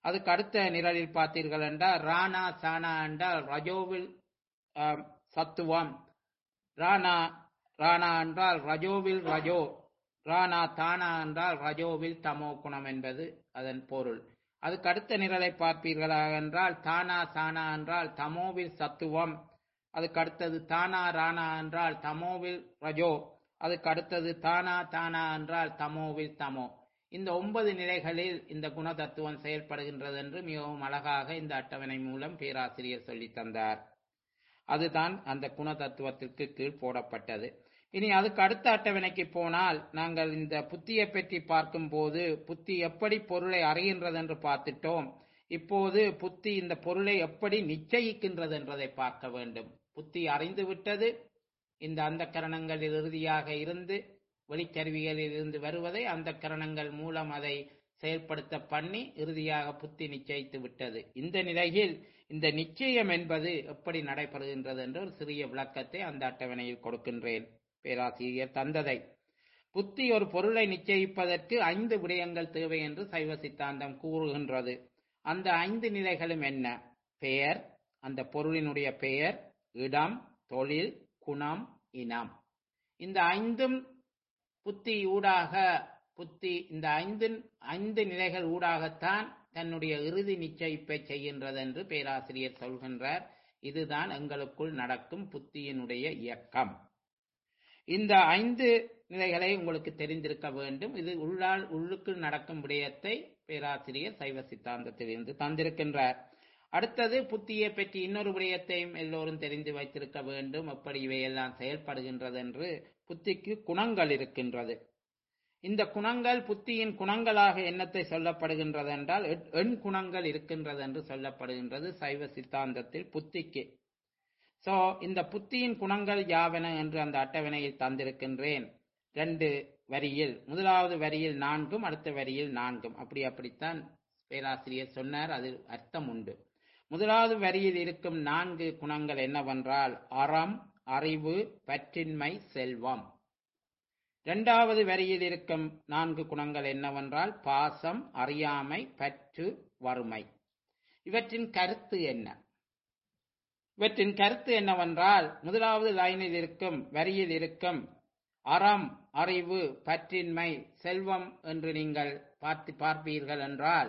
அதுக்கு அடுத்த நிரலில் பார்த்தீர்கள் என்றால் ராணா சானா என்றால் ரஜோவில் ஆம், சத்துவம் ராணா ராணா என்றால் ரஜோவில் ரஜோ ராணா தானா என்றால் ரஜோவில் தமோ குணம் என்பது அதன் பொருள் அதுக்கு அடுத்த நிரலை பார்ப்பீர்களா என்றால் தானா சானா என்றால் தமோவில் சத்துவம் அதுக்கு அடுத்தது தானா ராணா என்றால் தமோவில் ரஜோ அதுக்கு அடுத்தது தானா தானா என்றால் தமோவில் தமோ இந்த ஒன்பது நிலைகளில் இந்த குண தத்துவம் செயல்படுகின்றது என்று மிகவும் அழகாக இந்த அட்டவணை மூலம் பேராசிரியர் சொல்லித் தந்தார் அதுதான் அந்த குண தத்துவத்திற்கு கீழ் போடப்பட்டது இனி அதுக்கு அடுத்த அட்டவணைக்கு போனால் நாங்கள் இந்த புத்தியை பற்றி பார்க்கும்போது புத்தி எப்படி பொருளை அறிகின்றது என்று பார்த்துட்டோம் இப்போது புத்தி இந்த பொருளை எப்படி நிச்சயிக்கின்றது என்றதை பார்க்க வேண்டும் புத்தி அறிந்து விட்டது இந்த அந்த கரணங்களில் இறுதியாக இருந்து வெளிக்கருவிகளில் இருந்து வருவதை அந்த கரணங்கள் மூலம் அதை செயல்படுத்த பண்ணி இறுதியாக புத்தி நிச்சயித்து விட்டது இந்த நிலையில் இந்த நிச்சயம் என்பது எப்படி நடைபெறுகின்றது என்ற ஒரு சிறிய விளக்கத்தை அந்த அட்டவணையில் கொடுக்கின்றேன் பேராசிரியர் தந்ததை புத்தி ஒரு பொருளை நிச்சயிப்பதற்கு ஐந்து விடயங்கள் தேவை என்று சைவ சித்தாந்தம் கூறுகின்றது அந்த ஐந்து நிலைகளும் என்ன பெயர் அந்த பொருளினுடைய பெயர் இடம் தொழில் குணம் இனம் இந்த ஐந்தும் புத்தி ஊடாக புத்தி இந்த ஐந்து ஐந்து நிலைகள் ஊடாகத்தான் தன்னுடைய இறுதி நிச்சயிப்பை செய்கின்றது என்று பேராசிரியர் சொல்கின்றார் இதுதான் எங்களுக்குள் நடக்கும் புத்தியினுடைய இயக்கம் இந்த ஐந்து நிலைகளை உங்களுக்கு தெரிந்திருக்க வேண்டும் இது உள்ளால் உள்ளுக்குள் நடக்கும் விடயத்தை பேராசிரியர் சைவ சித்தாந்தத்திலிருந்து தந்திருக்கின்றார் அடுத்தது புத்தியை பற்றி இன்னொரு விடயத்தையும் எல்லோரும் தெரிந்து வைத்திருக்க வேண்டும் எப்படி இவையெல்லாம் செயல்படுகின்றது என்று புத்திக்கு குணங்கள் இருக்கின்றது இந்த குணங்கள் புத்தியின் குணங்களாக என்னத்தை சொல்லப்படுகின்றது என்றால் எட்- எண் குணங்கள் இருக்கின்றது என்று சொல்லப்படுகின்றது சைவ சித்தாந்தத்தில் புத்திக்கு சோ இந்த புத்தியின் குணங்கள் யாவன என்று அந்த அட்டவணையில் தந்திருக்கின்றேன் ரெண்டு வரியில் முதலாவது வரியில் நான்கும் அடுத்த வரியில் நான்கும் அப்படி அப்படித்தான் பேராசிரியர் சொன்னார் அதில் அர்த்தம் உண்டு முதலாவது வரியில் இருக்கும் நான்கு குணங்கள் என்னவென்றால் அறம் அறிவு பற்றின்மை செல்வம் இரண்டாவது வரியில் இருக்கும் நான்கு குணங்கள் என்னவென்றால் பாசம் அறியாமை பற்று வறுமை இவற்றின் கருத்து என்ன இவற்றின் கருத்து என்னவென்றால் முதலாவது லைனில் இருக்கும் வரியில் இருக்கும் அறம் அறிவு பற்றின்மை செல்வம் என்று நீங்கள் பார்த்து பார்ப்பீர்கள் என்றால்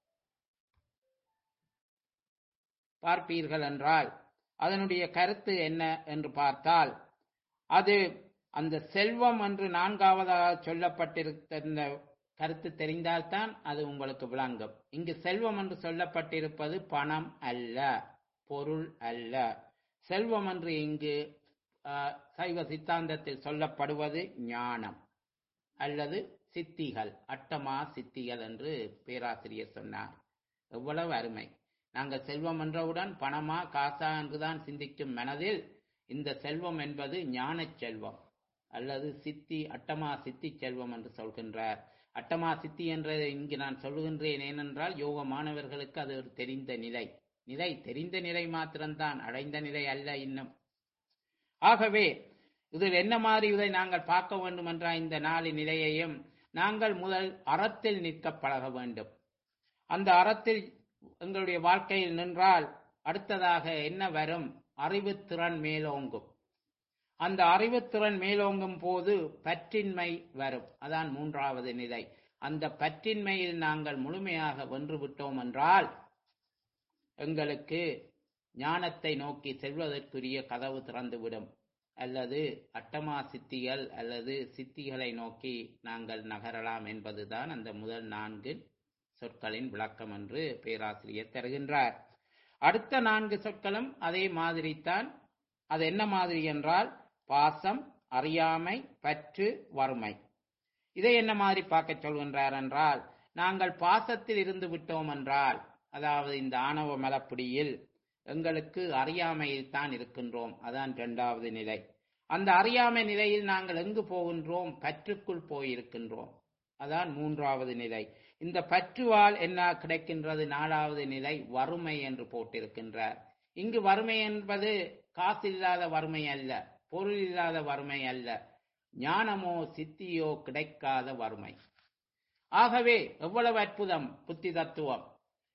பார்ப்பீர்கள் என்றால் அதனுடைய கருத்து என்ன என்று பார்த்தால் அது அந்த செல்வம் என்று நான்காவதாக சொல்லப்பட்டிருந்த கருத்து தெரிந்தால்தான் அது உங்களுக்கு விளங்கும் இங்கு செல்வம் என்று சொல்லப்பட்டிருப்பது பணம் அல்ல பொருள் அல்ல செல்வம் என்று இங்கு ஆஹ், சைவ சித்தாந்தத்தில் சொல்லப்படுவது ஞானம் அல்லது சித்திகள் அட்டமா சித்திகள் என்று பேராசிரியர் சொன்னார் எவ்வளவு அருமை நாங்கள் செல்வம் என்றவுடன் பணமா காசா என்றுதான் சிந்திக்கும் மனதில் இந்த செல்வம் என்பது ஞானச் செல்வம் அல்லது சித்தி அட்டமா சித்தி செல்வம் என்று சொல்கின்றார் அட்டமா சித்தி என்றதை இங்கு நான் சொல்லுகின்றேன் ஏனென்றால் யோக மாணவர்களுக்கு அது ஒரு தெரிந்த நிலை நிலை தெரிந்த நிலை மாத்திரம்தான் அடைந்த நிலை அல்ல இன்னும் ஆகவே இதில் என்ன மாதிரி இதை நாங்கள் பார்க்க வேண்டும் என்ற இந்த நாலு நிலையையும் நாங்கள் முதல் அறத்தில் நிற்க பழக வேண்டும் அந்த அறத்தில் எங்களுடைய வாழ்க்கையில் நின்றால் அடுத்ததாக என்ன வரும் அறிவுத்திறன் மேலோங்கும் அந்த அறிவுத்திறன் மேலோங்கும் போது பற்றின்மை வரும் அதான் மூன்றாவது நிலை அந்த பற்றின்மையில் நாங்கள் முழுமையாக வென்று விட்டோம் என்றால் எங்களுக்கு ஞானத்தை நோக்கி செல்வதற்குரிய கதவு திறந்துவிடும் அல்லது அட்டமா சித்திகள் அல்லது சித்திகளை நோக்கி நாங்கள் நகரலாம் என்பதுதான் அந்த முதல் நான்கு சொற்களின் விளக்கம் என்று பேராசிரியர் தருகின்றார் அடுத்த நான்கு சொற்களும் அதே மாதிரித்தான் அது என்ன மாதிரி என்றால் பாசம் அறியாமை பற்று வறுமை இதை என்ன மாதிரி பார்க்க சொல்கின்றார் என்றால் நாங்கள் பாசத்தில் இருந்து விட்டோம் என்றால் அதாவது இந்த ஆணவ மலப்பிடியில் எங்களுக்கு அறியாமையில் தான் இருக்கின்றோம் அதான் இரண்டாவது நிலை அந்த அறியாமை நிலையில் நாங்கள் எங்கு போகின்றோம் பற்றுக்குள் போயிருக்கின்றோம் அதான் மூன்றாவது நிலை இந்த பற்றுவால் என்ன கிடைக்கின்றது நாலாவது நிலை வறுமை என்று போட்டிருக்கின்றார் இங்கு வறுமை என்பது காசு இல்லாத வறுமை அல்ல பொருள் இல்லாத வறுமை அல்ல ஞானமோ சித்தியோ கிடைக்காத வறுமை ஆகவே எவ்வளவு அற்புதம் புத்தி தத்துவம்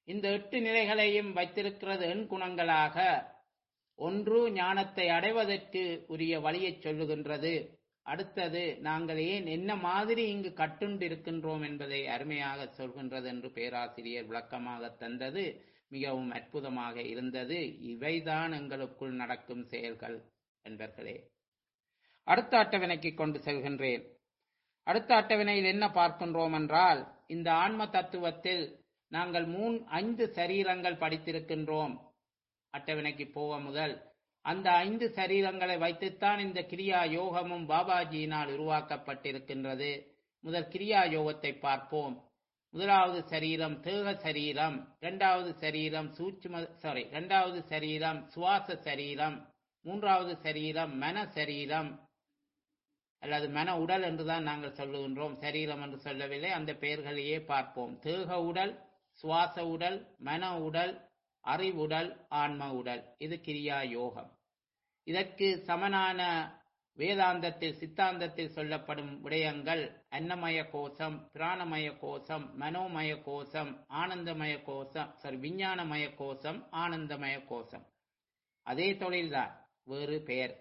இந்த எட்டு நிலைகளையும் வைத்திருக்கிறது எண் குணங்களாக ஒன்று ஞானத்தை அடைவதற்கு உரிய வழியைச் சொல்லுகின்றது அடுத்தது நாங்கள் ஏன் என்ன மாதிரி இங்கு கட்டுண்டு இருக்கின்றோம் என்பதை அருமையாக சொல்கின்றது என்று பேராசிரியர் விளக்கமாக தந்தது மிகவும் அற்புதமாக இருந்தது இவைதான் எங்களுக்குள் நடக்கும் செயல்கள் என்பர்களே அடுத்த அட்டவணைக்கு கொண்டு செல்கின்றேன் அடுத்த அட்டவணையில் என்ன பார்க்கின்றோம் என்றால் இந்த ஆன்ம தத்துவத்தில் நாங்கள் மூன் ஐந்து சரீரங்கள் படித்திருக்கின்றோம் அட்டவணைக்கு போக முதல் அந்த ஐந்து சரீரங்களை வைத்துத்தான் இந்த கிரியா யோகமும் பாபாஜியினால் உருவாக்கப்பட்டிருக்கின்றது முதல் கிரியா யோகத்தை பார்ப்போம் முதலாவது சரீரம் தேக சரீரம் இரண்டாவது சரீரம் சூட்சும சாரி இரண்டாவது சரீரம் சுவாச சரீரம் மூன்றாவது சரீரம் மன சரீரம் அல்லது மன உடல் என்றுதான் நாங்கள் சொல்லுகின்றோம் சரீரம் என்று சொல்லவில்லை அந்த பெயர்களையே பார்ப்போம் தேக உடல் சுவாச உடல் மன உடல் அறிவுடல் ஆன்ம உடல் இது கிரியா யோகம் இதற்கு சமனான வேதாந்தத்தில் சித்தாந்தத்தில் சொல்லப்படும் விடயங்கள் அன்னமய கோஷம் பிராணமய கோஷம் மனோமய கோஷம் ஆனந்தமய கோஷம் சாரி விஞ்ஞானமய கோஷம் ஆனந்தமய கோஷம் அதே தொழில்தான் வேறு பெயர்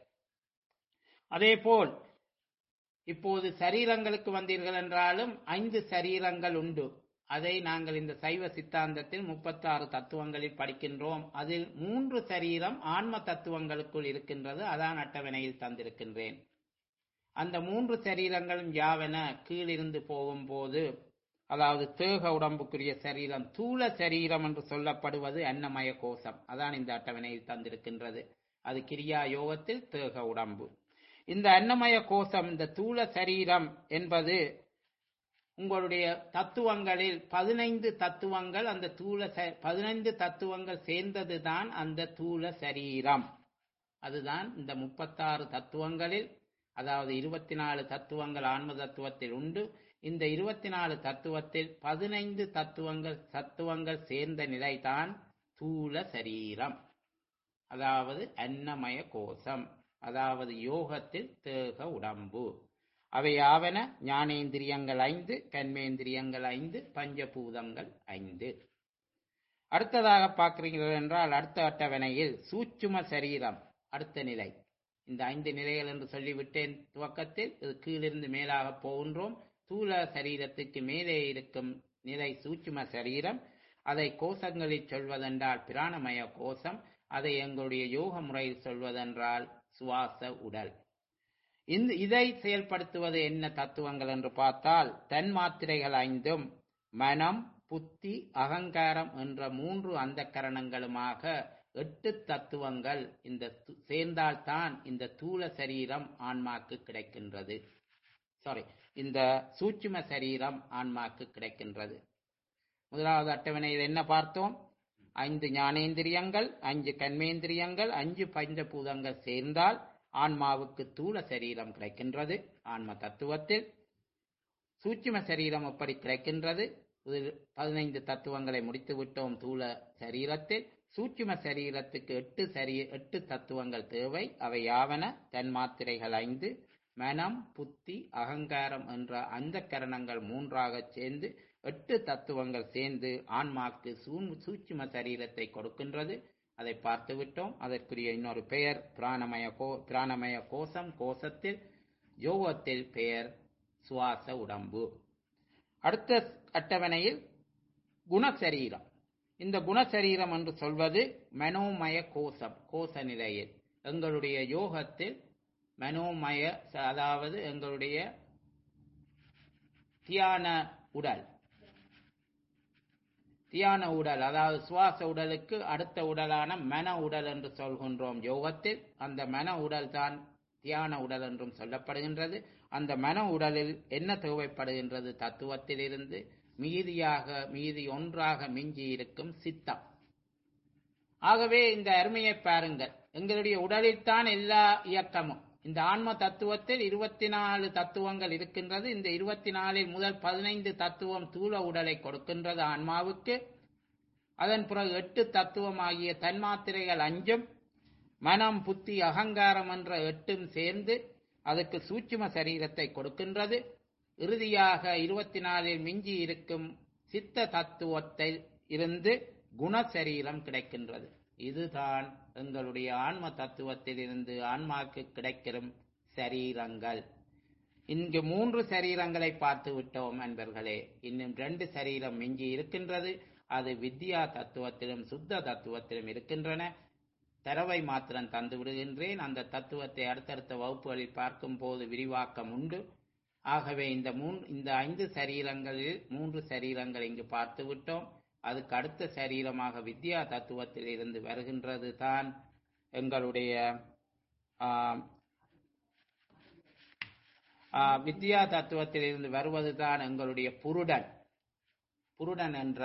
அதேபோல் இப்போது சரீரங்களுக்கு வந்தீர்கள் என்றாலும் ஐந்து சரீரங்கள் உண்டு அதை நாங்கள் இந்த சைவ சித்தாந்தத்தில் முப்பத்தாறு தத்துவங்களில் படிக்கின்றோம் அதில் மூன்று சரீரம் ஆன்ம தத்துவங்களுக்குள் இருக்கின்றது அதான் அட்டவணையில் தந்திருக்கின்றேன் அந்த மூன்று சரீரங்களும் யாவன கீழிருந்து போகும்போது அதாவது தேக உடம்புக்குரிய சரீரம் தூள சரீரம் என்று சொல்லப்படுவது அன்னமய கோஷம் அதான் இந்த அட்டவணையில் தந்திருக்கின்றது அது கிரியா யோகத்தில் தேக உடம்பு இந்த அன்னமய கோஷம் இந்த தூள சரீரம் என்பது உங்களுடைய தத்துவங்களில் பதினைந்து தத்துவங்கள் அந்த தூள பதினைந்து தத்துவங்கள் சேர்ந்ததுதான் அந்த தூள சரீரம் அதுதான் இந்த முப்பத்தாறு தத்துவங்களில் அதாவது இருபத்தி நாலு தத்துவங்கள் ஆன்ம தத்துவத்தில் உண்டு இந்த இருபத்தி நாலு தத்துவத்தில் பதினைந்து தத்துவங்கள் தத்துவங்கள் சேர்ந்த நிலைதான் தூள சரீரம் அதாவது அன்னமய கோஷம் அதாவது யோகத்தில் தேக உடம்பு அவையாவன ஞானேந்திரியங்கள் ஐந்து கண்மேந்திரியங்கள் ஐந்து பஞ்சபூதங்கள் ஐந்து அடுத்ததாக பார்க்கிறீர்கள் என்றால் அடுத்த அட்டவணையில் சூட்சும சரீரம் அடுத்த நிலை இந்த ஐந்து நிலைகள் என்று சொல்லிவிட்டேன் துவக்கத்தில் இது கீழிருந்து மேலாக போகின்றோம் தூள சரீரத்துக்கு மேலே இருக்கும் நிலை சூட்சும சரீரம் அதை கோஷங்களில் சொல்வதென்றால் பிராணமய கோஷம் அதை எங்களுடைய யோக முறையில் சொல்வதென்றால் சுவாச உடல் இந்த இதை செயல்படுத்துவது என்ன தத்துவங்கள் என்று பார்த்தால் தன் மாத்திரைகள் ஐந்தும் மனம் புத்தி அகங்காரம் என்ற மூன்று அந்த கரணங்களுமாக எட்டு தத்துவங்கள் இந்த சேர்ந்தால்தான் இந்த தூள சரீரம் ஆன்மாக்கு கிடைக்கின்றது சாரி இந்த சூட்சும சரீரம் ஆன்மாக்கு கிடைக்கின்றது முதலாவது அட்டவணையில் என்ன பார்த்தோம் ஐந்து ஞானேந்திரியங்கள் அஞ்சு கண்மேந்திரியங்கள் அஞ்சு பஞ்சபூதங்கள் சேர்ந்தால் ஆன்மாவுக்கு தூள சரீரம் கிடைக்கின்றது ஆன்ம தத்துவத்தில் சூட்சும சரீரம் எப்படி கிடைக்கின்றது பதினைந்து தத்துவங்களை முடித்து விட்டோம் தூள சரீரத்தில் சூட்சும சரீரத்துக்கு எட்டு சரி எட்டு தத்துவங்கள் தேவை அவை யாவன தன்மாத்திரைகள் ஐந்து மனம் புத்தி அகங்காரம் என்ற அந்த கரணங்கள் மூன்றாக சேர்ந்து எட்டு தத்துவங்கள் சேர்ந்து ஆன்மாக்கு சூட்சும சரீரத்தை கொடுக்கின்றது அதை பார்த்து விட்டோம் அதற்குரிய இன்னொரு பெயர் பிராணமய கோ பிராணமய கோஷம் கோஷத்தில் யோகத்தில் பெயர் சுவாச உடம்பு அடுத்த அட்டவணையில் குணசரீரம் இந்த குணசரீரம் என்று சொல்வது மனோமய கோஷம் கோஷ நிலையில் எங்களுடைய யோகத்தில் மனோமய அதாவது எங்களுடைய தியான உடல் தியான உடல் அதாவது சுவாச உடலுக்கு அடுத்த உடலான மன உடல் என்று சொல்கின்றோம் யோகத்தில் அந்த மன உடல் தான் தியான உடல் என்றும் சொல்லப்படுகின்றது அந்த மன உடலில் என்ன தேவைப்படுகின்றது தத்துவத்திலிருந்து மீதியாக மீதி ஒன்றாக மிஞ்சி இருக்கும் சித்தம் ஆகவே இந்த அருமையை பாருங்கள் எங்களுடைய உடலில் தான் எல்லா இயக்கமும் இந்த ஆன்ம தத்துவத்தில் இருபத்தி நாலு தத்துவங்கள் இருக்கின்றது இந்த இருபத்தி நாலில் முதல் பதினைந்து தத்துவம் தூள உடலை கொடுக்கின்றது ஆன்மாவுக்கு அதன் பிறகு எட்டு தத்துவம் ஆகிய தன்மாத்திரைகள் அஞ்சும் மனம் புத்தி அகங்காரம் என்ற எட்டும் சேர்ந்து அதுக்கு சூட்சும சரீரத்தை கொடுக்கின்றது இறுதியாக இருபத்தி நாலில் மிஞ்சி இருக்கும் சித்த தத்துவத்தை இருந்து குணசரீரம் கிடைக்கின்றது இதுதான் எங்களுடைய ஆன்ம தத்துவத்தில் இருந்து ஆன்மாக்கு கிடைக்கிற சரீரங்கள் இங்கு மூன்று சரீரங்களை பார்த்து விட்டோம் அன்பர்களே இன்னும் ரெண்டு சரீரம் மிஞ்சி இருக்கின்றது அது வித்யா தத்துவத்திலும் சுத்த தத்துவத்திலும் இருக்கின்றன தரவை மாத்திரம் தந்து விடுகின்றேன் அந்த தத்துவத்தை அடுத்தடுத்த வகுப்புகளில் பார்க்கும் போது விரிவாக்கம் உண்டு ஆகவே இந்த மூன் இந்த ஐந்து சரீரங்களில் மூன்று சரீரங்கள் இங்கு பார்த்து விட்டோம் அதுக்கு அடுத்த சரீரமாக வித்யா தத்துவத்தில் இருந்து வருகின்றது தான் எங்களுடைய ஆம், ஆ, வித்யா தத்துவத்தில் இருந்து வருவது தான் எங்களுடைய புருடன் புருடன் என்ற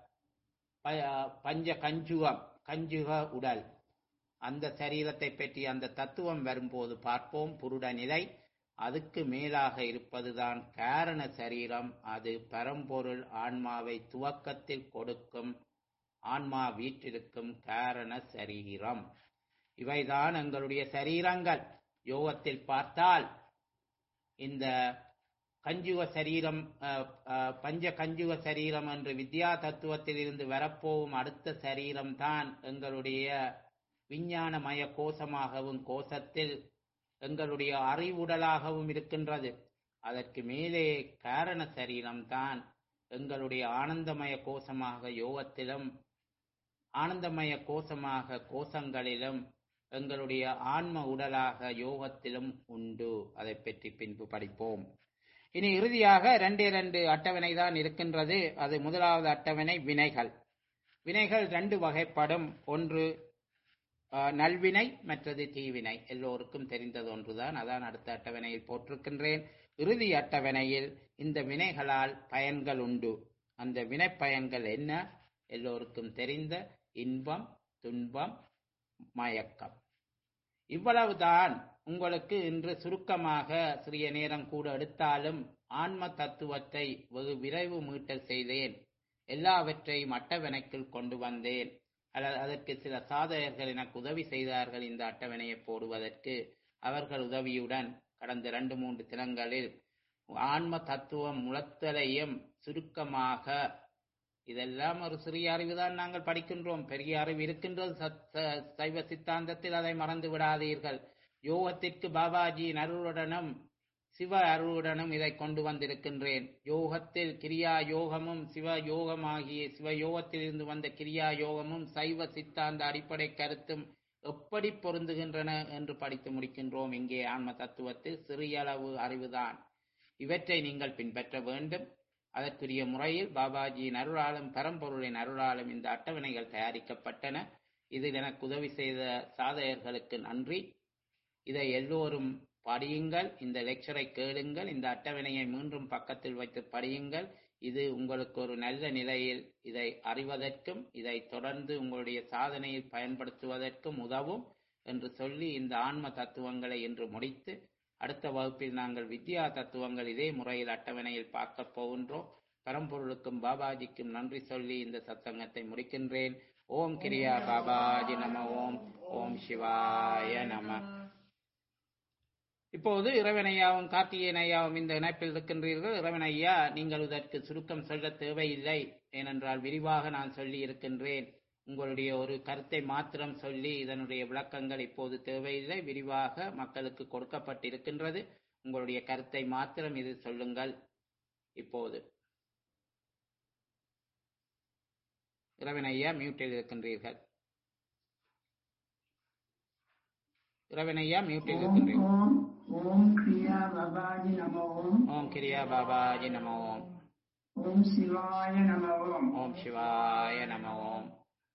ப- பஞ்ச கஞ்சுகம் கஞ்சுக உடல் அந்த சரீரத்தை பற்றி அந்த தத்துவம் வரும்போது பார்ப்போம் புருட நிலை அதுக்கு மேலாக இருப்பதுதான் காரண சரீரம் அது பரம்பொருள் ஆன்மாவை துவக்கத்தில் கொடுக்கும் ஆன்மா வீற்றிருக்கும் காரண சரீரம் இவைதான் எங்களுடைய சரீரங்கள் யோகத்தில் பார்த்தால் இந்த கஞ்சுக சரீரம் அஹ், அஹ், பஞ்ச கஞ்சுக சரீரம் என்று வித்யா தத்துவத்தில் இருந்து வரப்போகும் அடுத்த சரீரம் தான் எங்களுடைய விஞ்ஞானமய கோஷமாகவும் கோஷத்தில் எங்களுடைய அறிவுடலாகவும் இருக்கின்றது அதற்கு மேலே காரண சரீரம் தான் எங்களுடைய ஆனந்தமய கோஷமாக யோகத்திலும் ஆனந்தமய கோஷமாக கோஷங்களிலும் எங்களுடைய ஆன்ம உடலாக யோகத்திலும் உண்டு அதை பற்றி பின்பு படிப்போம் இனி இறுதியாக ரெண்டே ரெண்டு அட்டவணை தான் இருக்கின்றது அது முதலாவது அட்டவணை வினைகள் வினைகள் ரெண்டு வகைப்படும் ஒன்று அஹ், நல்வினை மற்றது தீவினை எல்லோருக்கும் தெரிந்தது ஒன்றுதான் அதான் அடுத்த அட்டவணையில் போட்டிருக்கின்றேன் இறுதி அட்டவணையில் இந்த வினைகளால் பயன்கள் உண்டு அந்த வினை பயன்கள் என்ன எல்லோருக்கும் தெரிந்த இன்பம் துன்பம் மயக்கம் இவ்வளவுதான் உங்களுக்கு இன்று சுருக்கமாக சிறிய நேரம் கூட எடுத்தாலும் ஆன்ம தத்துவத்தை வெகு விரைவு மீட்டல் செய்தேன் எல்லாவற்றையும் அட்டவணைக்குள் கொண்டு வந்தேன் அல்லது அதற்கு சில சாதகர்கள் எனக்கு உதவி செய்தார்கள் இந்த அட்டவணையை போடுவதற்கு அவர்கள் உதவியுடன் கடந்த இரண்டு மூன்று தினங்களில் ஆன்ம தத்துவம் முளத்தலையும் சுருக்கமாக இதெல்லாம் ஒரு சிறிய அறிவுதான் நாங்கள் படிக்கின்றோம் பெரிய அறிவு இருக்கின்றது சத்- ச- சைவ சித்தாந்தத்தில் அதை மறந்து விடாதீர்கள் யோகத்திற்கு பாபாஜி அருளுடனும் சிவ அருளுடனும் இதை கொண்டு வந்திருக்கின்றேன் யோகத்தில் கிரியா யோகமும் சிவ யோகமாகிய சிவ யோகத்தில் இருந்து வந்த கிரியா யோகமும் சைவ சித்தாந்த அடிப்படை கருத்தும் எப்படி பொருந்துகின்றன என்று படித்து முடிக்கின்றோம் இங்கே ஆன்ம தத்துவத்தில் சிறிய அளவு அறிவுதான் இவற்றை நீங்கள் பின்பற்ற வேண்டும் அதற்குரிய முறையில் பாபாஜியின் அருளாலும் பரம்பொருளின் அருளாலும் இந்த அட்டவணைகள் தயாரிக்கப்பட்டன இதில் எனக்கு உதவி செய்த சாதகர்களுக்கு நன்றி இதை எல்லோரும் படியுங்கள் இந்த லெக்சரை கேளுங்கள் இந்த அட்டவணையை மீண்டும் பக்கத்தில் வைத்து படியுங்கள் இது உங்களுக்கு ஒரு நல்ல நிலையில் இதை அறிவதற்கும் இதை தொடர்ந்து உங்களுடைய சாதனையில் பயன்படுத்துவதற்கும் உதவும் என்று சொல்லி இந்த ஆன்ம தத்துவங்களை இன்று முடித்து அடுத்த வகுப்பில் நாங்கள் வித்யா தத்துவங்கள் இதே முறையில் அட்டவணையில் பார்க்க போகின்றோம் பரம்பொருளுக்கும் பாபாஜிக்கும் நன்றி சொல்லி இந்த சத்சங்கத்தை முடிக்கின்றேன் ஓம் கிரியா பாபாஜி நம ஓம் ஓம் சிவாய நம இப்போது இறைவனையாவும் கார்த்திகேயன் ஐயாவும் இந்த இணைப்பில் இருக்கின்றீர்கள் இறைவன் ஐயா நீங்கள் இதற்கு சுருக்கம் சொல்ல தேவையில்லை ஏனென்றால் விரிவாக நான் சொல்லி இருக்கின்றேன் உங்களுடைய ஒரு கருத்தை மாத்திரம் சொல்லி இதனுடைய விளக்கங்கள் இப்போது தேவையில்லை விரிவாக மக்களுக்கு கொடுக்கப்பட்டிருக்கின்றது உங்களுடைய கருத்தை மாத்திரம் இது சொல்லுங்கள் இப்போது இறைவன் ஐயா மியூட்டில் இருக்கின்றீர்கள் இறைவன் ஐயா மியூட்டில் இருக்கின்றீர்கள் ஓம் ஓம் கிரியா பபாஜி நம ஓம் ஓம் கிரியா பாபாஜி நம ஓம் ஓம் சிவாய நம ஓம் ஓம் சிவாய நம ஓம்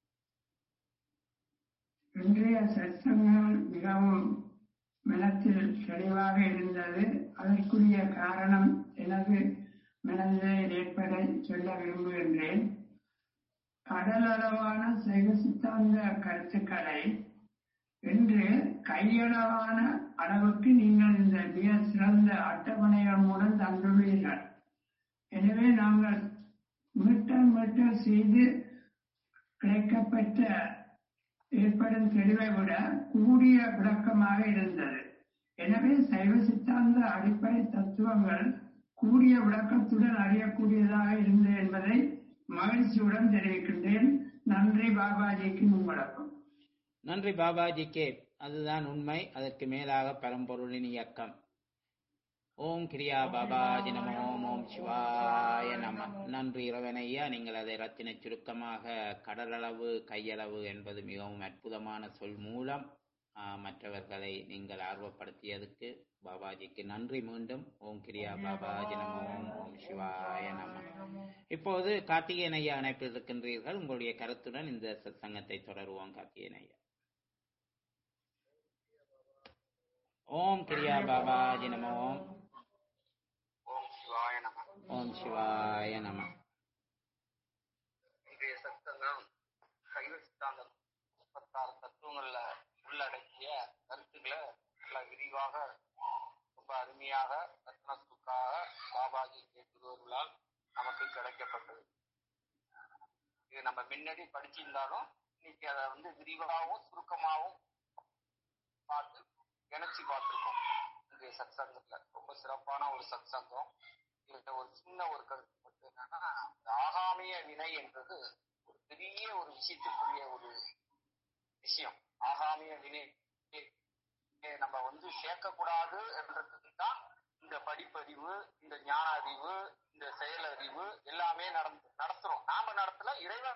இன்றைய சத்சங்கம் மிகவும் மனத்தில் தெளிவாக இருந்தது அதற்குரிய காரணம் எனது மனதில் ஏற்பட சொல்ல விரும்புகின்றேன் கடலளவான சைவ சித்தாந்த கருத்துக்களை இன்று கையளவான அளவுக்கு நீங்கள் இந்த மிக சிறந்த அட்டவணைகள் மூலம் தந்துள்ளீர்கள் எனவே நாங்கள் மீட்டர் மீட்டர் செய்து கிடைக்கப்பட்ட ஏற்படும் தெளிவை விட கூடிய விளக்கமாக இருந்தது எனவே சைவ சித்தாந்த அடிப்படை தத்துவங்கள் கூடிய விளக்கத்துடன் அறியக்கூடியதாக இருந்தது என்பதை மகிழ்ச்சியுடன் தெரிவிக்கின்றேன் நன்றி பாபாஜிக்கு முன்வணக்கம் நன்றி பாபாஜிக்கே அதுதான் உண்மை அதற்கு மேலாக பரம்பொருளின் இயக்கம் ஓம் கிரியா பாபாஜி நம ஓம் ஓம் சிவாய நம நன்றி இறைவனையா நீங்கள் அதை ரத்தின சுருக்கமாக கடலளவு கையளவு என்பது மிகவும் அற்புதமான சொல் மூலம் ஆ, மற்றவர்களை நீங்கள் ஆர்வப்படுத்தியதுக்கு பாபாஜிக்கு நன்றி மீண்டும் ஓம் கிரியா பாபாஜி நம ஓம் ஓம் சிவாய நம இப்போது கார்த்திகேயன் ஐயா இணைப்பில் இருக்கின்றீர்கள் உங்களுடைய கருத்துடன் இந்த சத்சங்கத்தை தொடருவோம் கார்த்திகேயன் ஐயா ஓம் கிரியா பாபாஜி நம ஓம் ஓம் சிவாய நம ஓம் சிவாய நம இன்றைய சத்தங்கம் சைவ சித்தாந்தம் முப்பத்தாறு தத்துவங்கள்ல உள்ளடக்கிய கருத்துக்களை நல்ல விரிவாக ரொம்ப அருமையாக ரத்னத்துக்காக பாபாஜி கேட்குபவர்களால் நமக்கு கிடைக்கப்பட்டது இது நம்ம முன்னாடி படிச்சிருந்தாலும் இன்னைக்கு அதை வந்து விரிவாகவும் சுருக்கமாகவும் பார்த்து இணைச்சு பார்த்துருக்கோம் இன்றைய சத்சங்கத்துல ரொம்ப சிறப்பான ஒரு சத்சங்கம் இதுல ஒரு சின்ன ஒரு கருத்து மட்டும் என்னன்னா இந்த ஆகாமிய வினை என்றது ஒரு பெரிய ஒரு விஷயத்துக்குரிய ஒரு விஷயம் ஆகாமிய வினை இதை நம்ம வந்து சேர்க்கக்கூடாது என்றதுக்கு தான் இந்த படிப்பறிவு இந்த ஞான அறிவு இந்த செயலறிவு எல்லாமே நடந்து நடத்துறோம் நாம நடத்தல இறைவன்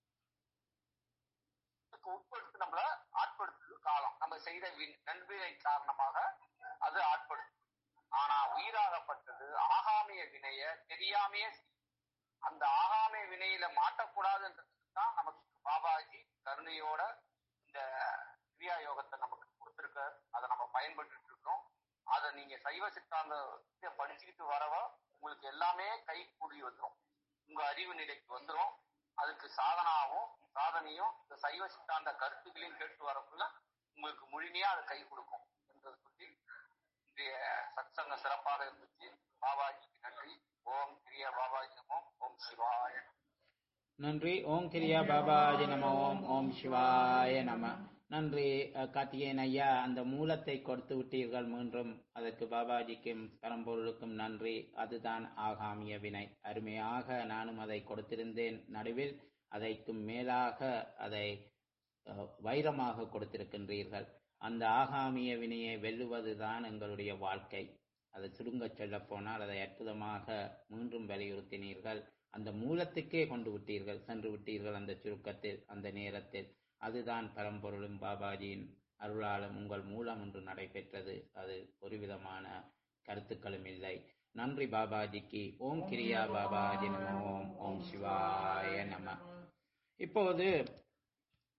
இதுக்கு உட்படுத்து நம்மள ஆட்படுத்துது காலம் நம்ம செய்த வி- நன்வினை காரணமாக அது ஆட்படுத்து ஆனா உயிராகப்பட்டது ஆகாமிய வினைய தெரியாமையே செய்யும். அந்த ஆகாமிய வினையில மாட்டக்கூடாதுன்றதுக்கு தான் நமக்கு பாபாஜி கருணையோட இந்த கிரியா யோகத்தை நமக்கு கொடுத்திருக்க அதை நம்ம பயன்பட்டு இருக்கோம் அதை நீங்க சைவ சித்தாந்த படிச்சுக்கிட்டு வரவ உங்களுக்கு எல்லாமே கை கூடி வந்துரும் உங்க அறிவு நிலைக்கு வந்துரும் அதுக்கு சாதனாவும் சாதனையும் இந்த சைவ சித்தாந்த கருத்துக்களையும் கேட்டு வரக்குள்ள உங்களுக்கு முழுமையா அது கை கொடுக்கும் என்றதை சொல்லி இன்றைய சத்சங்கம் சிறப்பாக இருந்துச்சு பாபாஜிக்கு நன்றி ஓம் கிரியா பாபாஜி நமோ ஓம் சிவாய நன்றி ஓம் கிரியா பாபாஜி நம ஓம் ஓம் சிவாய நம நன்றி அஹ், கார்த்திகேயன் ஐயா அந்த மூலத்தை கொடுத்து விட்டீர்கள் மீண்டும் அதற்கு பாபாஜிக்கும் பரம்பொருளுக்கும் நன்றி அதுதான் ஆகாமிய வினை அருமையாக நானும் அதை கொடுத்திருந்தேன் நடுவில் அதைக்கும் மேலாக அதை அஹ், வைரமாக கொடுத்திருக்கின்றீர்கள் அந்த ஆகாமிய வினையை வெல்லுவதுதான் எங்களுடைய வாழ்க்கை அதை சுருங்கச் சொல்லப் போனால் அதை அற்புதமாக மீண்டும் வலியுறுத்தினீர்கள் அந்த மூலத்துக்கே கொண்டு விட்டீர்கள் சென்று விட்டீர்கள் அந்த சுருக்கத்தில் அந்த நேரத்தில் அதுதான் பரம்பொருளும் பாபாஜியின் அருளாலும் உங்கள் மூலம் ஒன்று நடைபெற்றது அது ஒரு விதமான கருத்துக்களும் இல்லை நன்றி பாபாஜிக்கு ஓம் கிரியா பாபாஜி நம ஓம் ஓம் சிவாய நம இப்போது